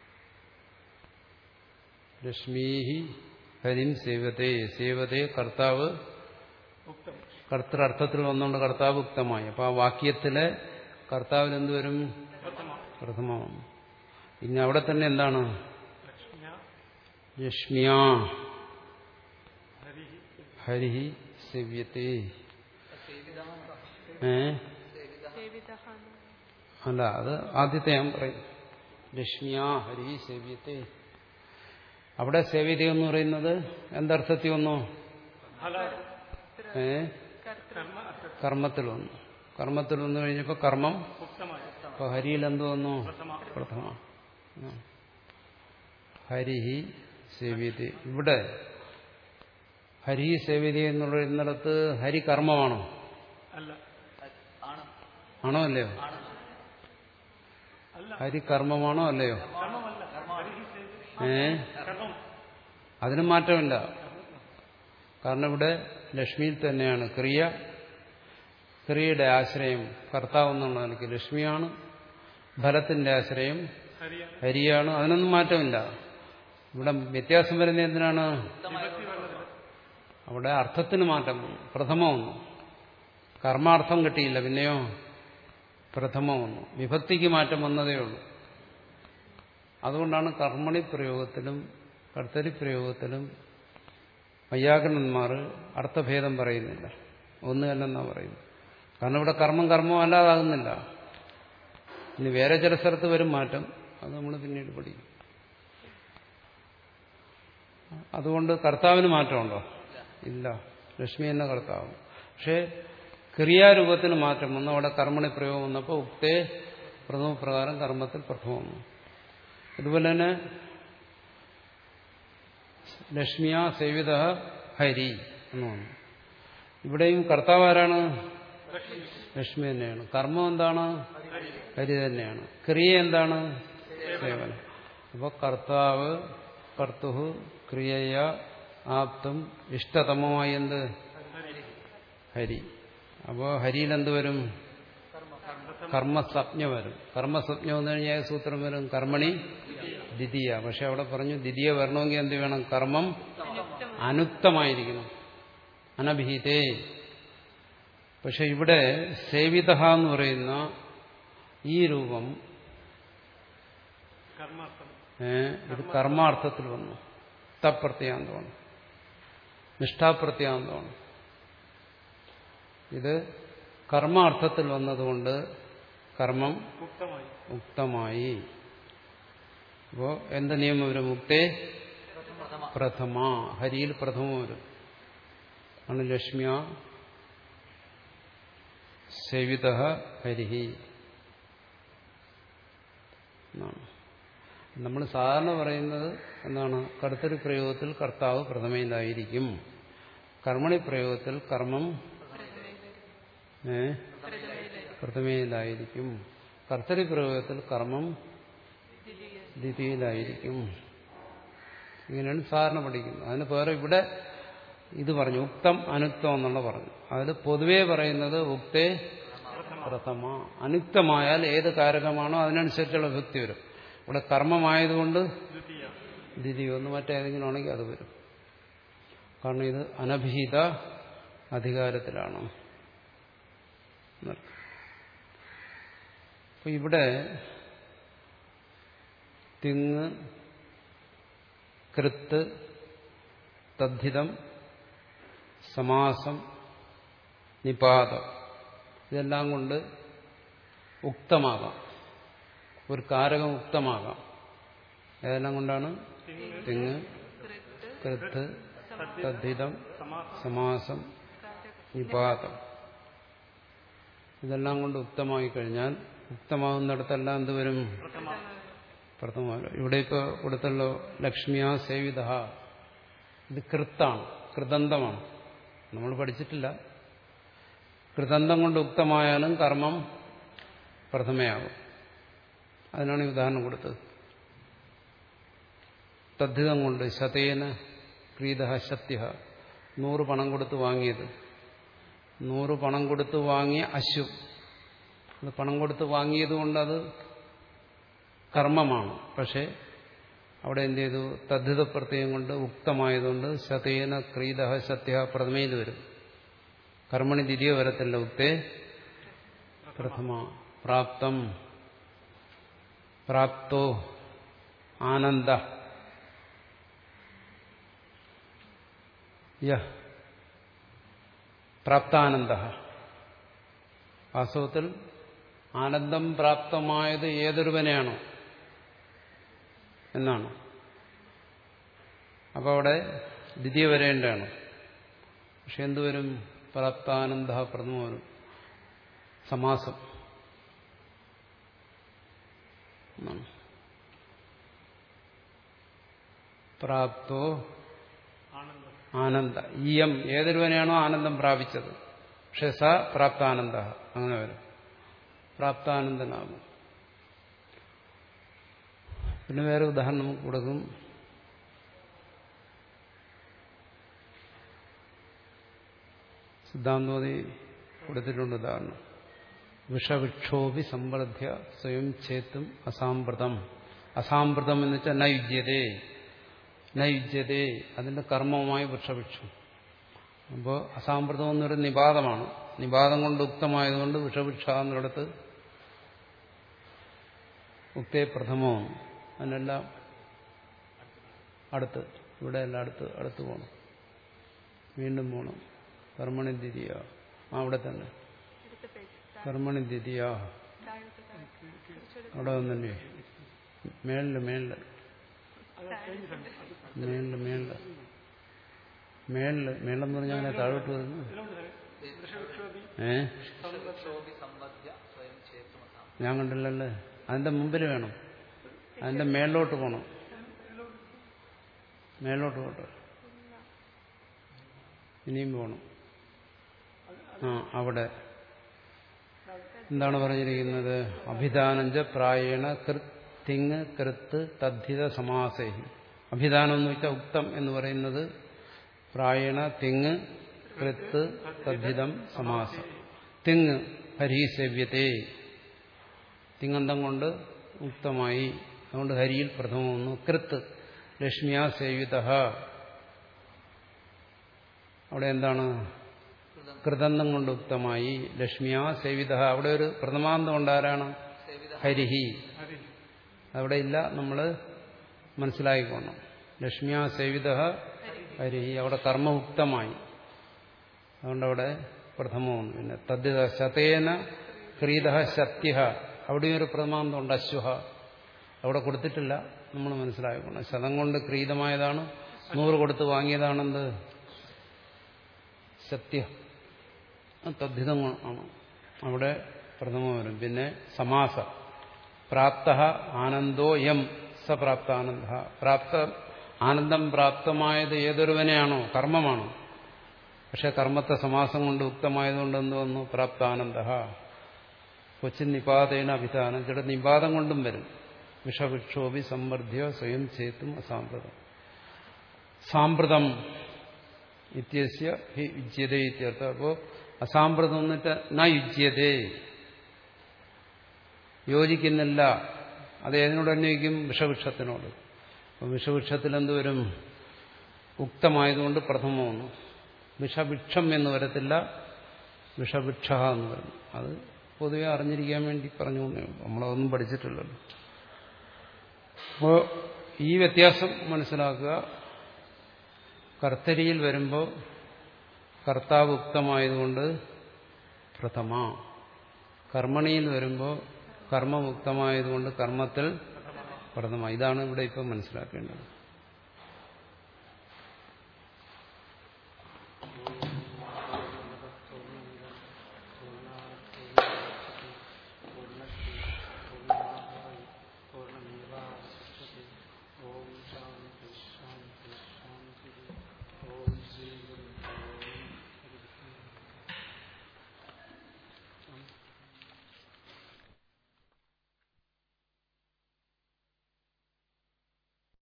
A: ലക്ഷ്മീ ഹരിം സേവതേ സേവതേ കർത്താവ്
C: ഉക്തം
A: കർത്തൃർത്ഥത്തിൽ വന്നുകൊണ്ട് കർത്താവ് ഉക്തമായി അപ്പൊ ആ വാക്യത്തിലെ കർത്താവിൽ എന്തുവരും
C: പ്രഥമ
A: പ്രഥമ വന്നു ഇനി അവിടെ തന്നെ എന്താണ്
C: ലക്ഷ്മ്യ
A: ലക്ഷ്മിയാ
C: ഹരി
A: ഹരി സേവ്യത്തെ
D: സേവിത
A: ഏ
B: സേവിതഃ എന്ന്
A: അല്ല അത് ആദ്യത്തെ ഞാൻ പറയും ലക്ഷ്മിയാ ഹരി സേവ്യത്തെ അവിടെ സേവ്യത എന്ന് പറയുന്നത് എന്തർത്ഥത്തിൽ വന്നു
C: ഫല
A: ഏ
B: കർത്തൃ
C: കർമ്മ അർത്ഥ
A: കർമ്മത്തിൽ വന്നു കർമ്മത്തിൽ വന്നു കഴിഞ്ഞപ്പോൾ കർമ്മം
C: ഉക്തമായി
A: ഇപ്പൊ ഹരിയിൽ എന്ത് വന്നു
C: പ്രഥമ
A: പ്രഥമ ആ. ഹരിഹി സേവ്യത ഇവിടെ ഹരി സേവ്യത എന്നുള്ള ഇന്നിടത്ത് ഹരി കർമ്മമാണോ
C: അല്ല
D: ആണ്
A: ആണോ അല്ലയോ
D: ആണ്
C: അല്ല
A: ഹരി കർമ്മമാണോ അല്ലയോ
C: കർമ്മമല്ല ഹരിഹി സേവ്യ
A: ഏ
C: കർമ്മം
A: അതിന് മാറ്റമില്ല കാരണം ഇവിടെ ലക്ഷ്മിയിൽ തന്നെയാണ് ക്രിയ ക്രിയയുടെ ആശ്രയം കർത്താവ് എന്നുള്ള നിലയ്ക്ക് ലക്ഷ്മിയാണ് ഫലത്തിന്റെ ആശ്രയം
C: ഹരിയാണ്
A: ഹരിയാണ് അതിനൊന്നും മാറ്റമില്ല ഇവിടെ വ്യത്യാസം വരുന്നത് എന്തിനാണ്
C: വിഭക്തി വരുന്നത്
A: അവിടെ അർത്ഥത്തിന് മാറ്റം വന്നു പ്രഥമ വന്നു കർമാർത്ഥം കിട്ടിയില്ല പിന്നെയോ പ്രഥമ വന്നു വിഭക്തിക്ക് മാറ്റം വന്നതേ ഉള്ളൂ അതുകൊണ്ടാണ് കർമ്മണി പ്രയോഗത്തിലും കർത്തരി പ്രയോഗത്തിലും വൈയാകരണന്മാർ അർത്ഥഭേദം പറയുന്നില്ല ഒന്ന് തന്നെന്നാ പറയുന്നത് കാരണം ഇവിടെ കർമ്മം കർമ്മം അല്ലാതാകുന്നില്ല ഇനി വേറെ ചില സ്ഥലത്ത് വരും മാറ്റം അത് നമ്മൾ പിന്നീട് പഠിക്കും അതുകൊണ്ട് കർത്താവിന് മാറ്റമുണ്ടോ ഇല്ല ലക്ഷ്മി എന്ന കർത്താവ് പക്ഷേ ക്രിയാരൂപത്തിന് മാറ്റം വന്നു അവിടെ കർമ്മണി പ്രയോഗം വന്നപ്പോൾ ഉക്തേ പ്രഥമ പ്രകാരം കർമ്മത്തിൽ പ്രഥമം വന്നു ഇതുപോലെ തന്നെ ലക്ഷ്മിയ സേവിത ഹരി എന്ന് വന്നു ഇവിടെയും കർത്താവ് ആരാണ് ലക്ഷ്മി തന്നെയാണ് കർമ്മം എന്താണ് ഹരി തന്നെയാണ് ക്രിയ എന്താണ് സേവനം അപ്പോൾ കർത്താവ് കർത്തുഹു ക്രിയയ ആപ്തം ഇഷ്ടതമമായി എന്ത് ഹരി അപ്പോൾ ഹരിയിൽ എന്ത് വരും കർമ്മസപ്ഞ വരും കർമ്മസപ്ഞ വന്നു കഴിഞ്ഞാൽ സൂത്രം വരും കർമ്മണി ദ്വിതീയ പക്ഷെ അവിടെ പറഞ്ഞു ദ്വിതീയ വരണമെങ്കിൽ എന്ത് വേണം കർമ്മം അനുക്തമായിരിക്കണം അനഭിഹിതേ പക്ഷെ ഇവിടെ സേവിത എന്ന് പറയുന്ന ഈ രൂപം
C: കർമാർത്ഥം
A: ഏ, ഇത് കർമാർത്ഥത്തിൽ വന്നു തപ്രത്യാന്തമാണ് നിഷ്ഠാപ്രത്യാന്തമാണ് ഇത് കർമാർത്ഥത്തിൽ വന്നതുകൊണ്ട് കർമ്മം
C: ഉക്തമായി
A: ഉക്തമായി അപ്പോ എന്ത് നിയമം വരും മുക്തേ പ്രഥമ ഹരിയിൽ പ്രഥമ വരും ആണ് ലക്ഷ്മിയ സേവിത ഹരിഹി എന്നാണ് നമ്മൾ സാധാരണ പറയുന്നത് എന്താണ് കടുത്തൊരു പ്രയോഗത്തിൽ കർത്താവ് പ്രഥമയിലായിരിക്കും കർമ്മണി പ്രയോഗത്തിൽ കർമ്മം ഏ പ്രഥമയിലായിരിക്കും കർത്തരി പ്രയോഗത്തിൽ കർമ്മം ദ്വിതീയയിലായിരിക്കും ഇങ്ങനെയാണ് സാധാരണ പഠിക്കുന്നത് അതിന് പേരെ ഇവിടെ ഇത് പറഞ്ഞു ഉക്തം അനുക്തം എന്നുള്ള പറഞ്ഞു അതിൽ പൊതുവേ പറയുന്നത് ഉക്തേ പ്രഥമ അനുക്തമായാൽ ഏത് കാരകമാണോ അതിനനുസരിച്ചുള്ള ഭക്തി വരും ഇവിടെ കർമ്മമായതുകൊണ്ട്
C: ദ്വിതീയ
A: ദ്വിതീയം ഒന്ന് മറ്റേതെങ്കിലും ആണെങ്കിൽ അത് വരും കാരണം ഇത് അനഭിഹിത അധികാരത്തിലാണ് എന്നർത്ഥം. അപ്പൊ ഇവിടെ തിങ് കൃത്ത് തദ്ധിതം സമാസം നിപാതം ഇതെല്ലാം കൊണ്ട് ഉക്തമാകാം ഒരു കാരകം ഉക്തമാകാം ഏതെല്ലാം കൊണ്ടാണ് തിങ് കൃത്ത് തദ്ധിതം സമാസം നിപാതം ഇതെല്ലാം കൊണ്ട് ഉക്തമായി കഴിഞ്ഞാൽ ഉക്തമാകുന്നിടത്തെല്ലാം എന്ത് വരും പ്രഥമ ഇവിടെ ഇപ്പോൾ കൊടുത്തല്ലോ ലക്ഷ്മിയ സേവിത ഇത് കൃത്താണ് കൃതന്തമാണ് നമ്മൾ പഠിച്ചിട്ടില്ല കൃതന്തം കൊണ്ട് ഉക്തമായാലും കർമ്മം പ്രഥമയാകും അതിനാണ് ഈ ഉദാഹരണം കൊടുത്തത് തദ്ധിതം കൊണ്ട് ശതേന ക്രീത ശത്യ നൂറ് പണം കൊടുത്ത് വാങ്ങിയത് നൂറ് പണം കൊടുത്ത് വാങ്ങിയ അശ്വം അത് പണം കൊടുത്ത് വാങ്ങിയത് കൊണ്ടത് കർമ്മമാണ് പക്ഷെ അവിടെ എന്ത് ചെയ്തു തദ്ധിത പ്രത്യയം കൊണ്ട് ഉക്തമായതുകൊണ്ട് ശതേന ക്രീത സത്യ പ്രഥമയിൽ വരും കർമ്മണി ദ്വിതീയ വരത്തില്ല ഉക്തേ പ്രഥമ പ്രാപ്തം പ്രാപ്തോ ആനന്ദ യഹ് പ്രാപ്താനന്ദ വാസ്തവത്തിൽ ആനന്ദം പ്രാപ്തമായത് ഏതൊരുവനെയാണോ എന്നാണ് അപ്പോൾ അവിടെ ദ്വിതീയ വരേണ്ടതാണ് പക്ഷെ എന്തുവരും പ്രാപ്താനന്ദ പ്രഥമ വരും സമാസം എന്നാണ്. പ്രാപ്തോ
C: ആനന്ദം
A: ആനന്ദ ഈയം ഏതൊരുവനെയാണോ ആനന്ദം പ്രാപിച്ചത് പക്ഷെ സ പ്രാപ്താനന്ദ അങ്ങനെ വരും പ്രാപ്താനന്ദനാകും പിന്നെ വേറെ ഉദാഹരണം നമുക്ക് കൊടുക്കും സിദ്ധാന്തോതി കൊടുത്തിട്ടുണ്ട് ഉദാഹരണം വിഷവിക്ഷോഭി സമ്പർദ്ധ്യ സ്വയം ചേത്തും അസാമ്പ്രതം അസാമ്പ്രതം എന്ന് വെച്ചാൽ നയുജ്യതേ നയുജ്യതേ അതിന്റെ കർമ്മവുമായി വൃക്ഷവൃക്ഷം അപ്പോൾ അസാമ്പ്രതം എന്നൊരു നിപാതമാണ് നിപാതം കൊണ്ട് ഉക്തമായതുകൊണ്ട് വിഷവൃക്ഷ എന്നിടത്ത് ഉക്തേ പ്രഥമവും അതിനെല്ലാം അടുത്ത് ഇവിടെ എല്ലാം അടുത്ത് അടുത്ത് പോകണം വീണ്ടും പോകണം കർമ്മണി ദ്വിതീയ ആ അവിടെ തന്നെ
B: അടുത്ത പേജ്
A: കർമ്മണി ദ്വിതീയ
B: താഴോട്ട് താഴോട്ട് കുറച്ചുകൂടെ
A: അവിടെ വന്നെ മേളില് മേളില് മേളില് മേളില് മേളില് മേളിലെന്ന് പറഞ്ഞാൽ അങ്ങനെ താഴോട്ട് വരുന്നു ഏ
D: ക്ഷോഭി സമ്പദ്യ സ്വയം ചേത്തും അസാം
A: ഞാൻ കണ്ടില്ലല്ലേ അതിന്റെ മുമ്പിൽ വേണം അതിന്റെ മേളിലോട്ട് പോകണം മേലോട്ട് പോട്ടെ ഇനിയും പോകണം ആ അവിടെ എന്താണ് പറഞ്ഞിരിക്കുന്നത് അഭിധാനഞ്ച പ്രായേണ കൃത് തിങ് കൃത്ത് തദ്ധിത സമാസേഹി അഭിധാനം എന്ന് വെച്ചാൽ ഉക്തം എന്ന് പറയുന്നത് പ്രായേണ തിങ് കൃത്ത് തദ്ധിതം സമാസം തിങ് ഹരീസേവ്യത്തെ തിങ്ങന്തം കൊണ്ട് ഉക്തമായി അതുകൊണ്ട് ഹരിയിൽ പ്രഥമം വന്നു കൃത്ത് ലക്ഷ്മിയാ സേവിത അവിടെ എന്താണ് കൃതന്തം കൊണ്ട് ഉക്തമായി ലക്ഷ്മിയാ സേവിത അവിടെ ഒരു പ്രഥമാന്തം ഉണ്ടാരാണ് ഹരിഹി അവിടെ ഇല്ല നമ്മൾ മനസ്സിലാക്കിക്കോണം ലക്ഷ്മിയാ സേവിത ഹരിഹി അവിടെ കർമ്മയുക്തമായി അതുകൊണ്ട് അവിടെ പ്രഥമമാണ് പിന്നെ തദ്ധിത ശതേന ക്രീത ശത്യ അവിടെയും ഒരു പ്രഥമാന്തം ഉണ്ട് അശ്വഹ അവിടെ കൊടുത്തിട്ടില്ല നമ്മൾ മനസ്സിലാക്കണം ശതം കൊണ്ട് ക്രീതമായതാണ് നൂറ് കൊടുത്ത് വാങ്ങിയതാണെന്ത് സത്യ തദ്ധിതം ആണ് അവിടെ പ്രഥമം വരും പിന്നെ സമാസ പ്രാപ്ത ആനന്ദോ യം സപ്രാപ്താനന്ദ പ്രാപ്ത ആനന്ദം പ്രാപ്തമായത് ഏതൊരുവനെയാണോ കർമ്മമാണോ പക്ഷെ കർമ്മത്തെ സമാസം കൊണ്ട് ഉക്തമായതുകൊണ്ട് എന്ത് വന്നു പ്രാപ്താനന്ദ കൊച്ചിൻ നിപാതേന അഭിധാനം ചില നിപാതം കൊണ്ടും വരും വിഷവിക്ഷോഭി സമ്മർദ്ധ്യ സ്വയം ചേത്തും അസാമ്പ്രതം സാമ്പ്രതം ഇത്യസ്യ ഹി യുജ്യത ഇത്യർത്ഥം അപ്പോൾ അസാമ്പ്രതം എന്നിട്ട് ന യുജ്യതേ യോജിക്കുന്നില്ല അത് ഏതിനോട് അന്വയിക്കും വിഷവൃക്ഷത്തിനോട് അപ്പം വിഷവൃക്ഷത്തിൽ എന്തുവരും ഉക്തമായതുകൊണ്ട് പ്രഥമമാണ് വിഷവൃക്ഷം എന്ന് വരത്തില്ല വിഷവൃക്ഷ എന്ന് വരും അത് പൊതുവെ അറിഞ്ഞിരിക്കാൻ വേണ്ടി പറഞ്ഞു എന്നേ ഉള്ളൂ. നമ്മളതൊന്നും പഠിച്ചിട്ടില്ലല്ലോ അപ്പോൾ ഈ വ്യത്യാസം മനസ്സിലാക്കുക കർത്തരിയിൽ വരുമ്പോൾ കർത്താവ് ഉക്തമായതുകൊണ്ട് പ്രഥമ കർമ്മണിയിൽ വരുമ്പോൾ കർമ്മമുക്തമായതുകൊണ്ട് കർമ്മത്തിൽ പ്രഥമ ഇതാണ് ഇവിടെ ഇപ്പം മനസ്സിലാക്കേണ്ടത്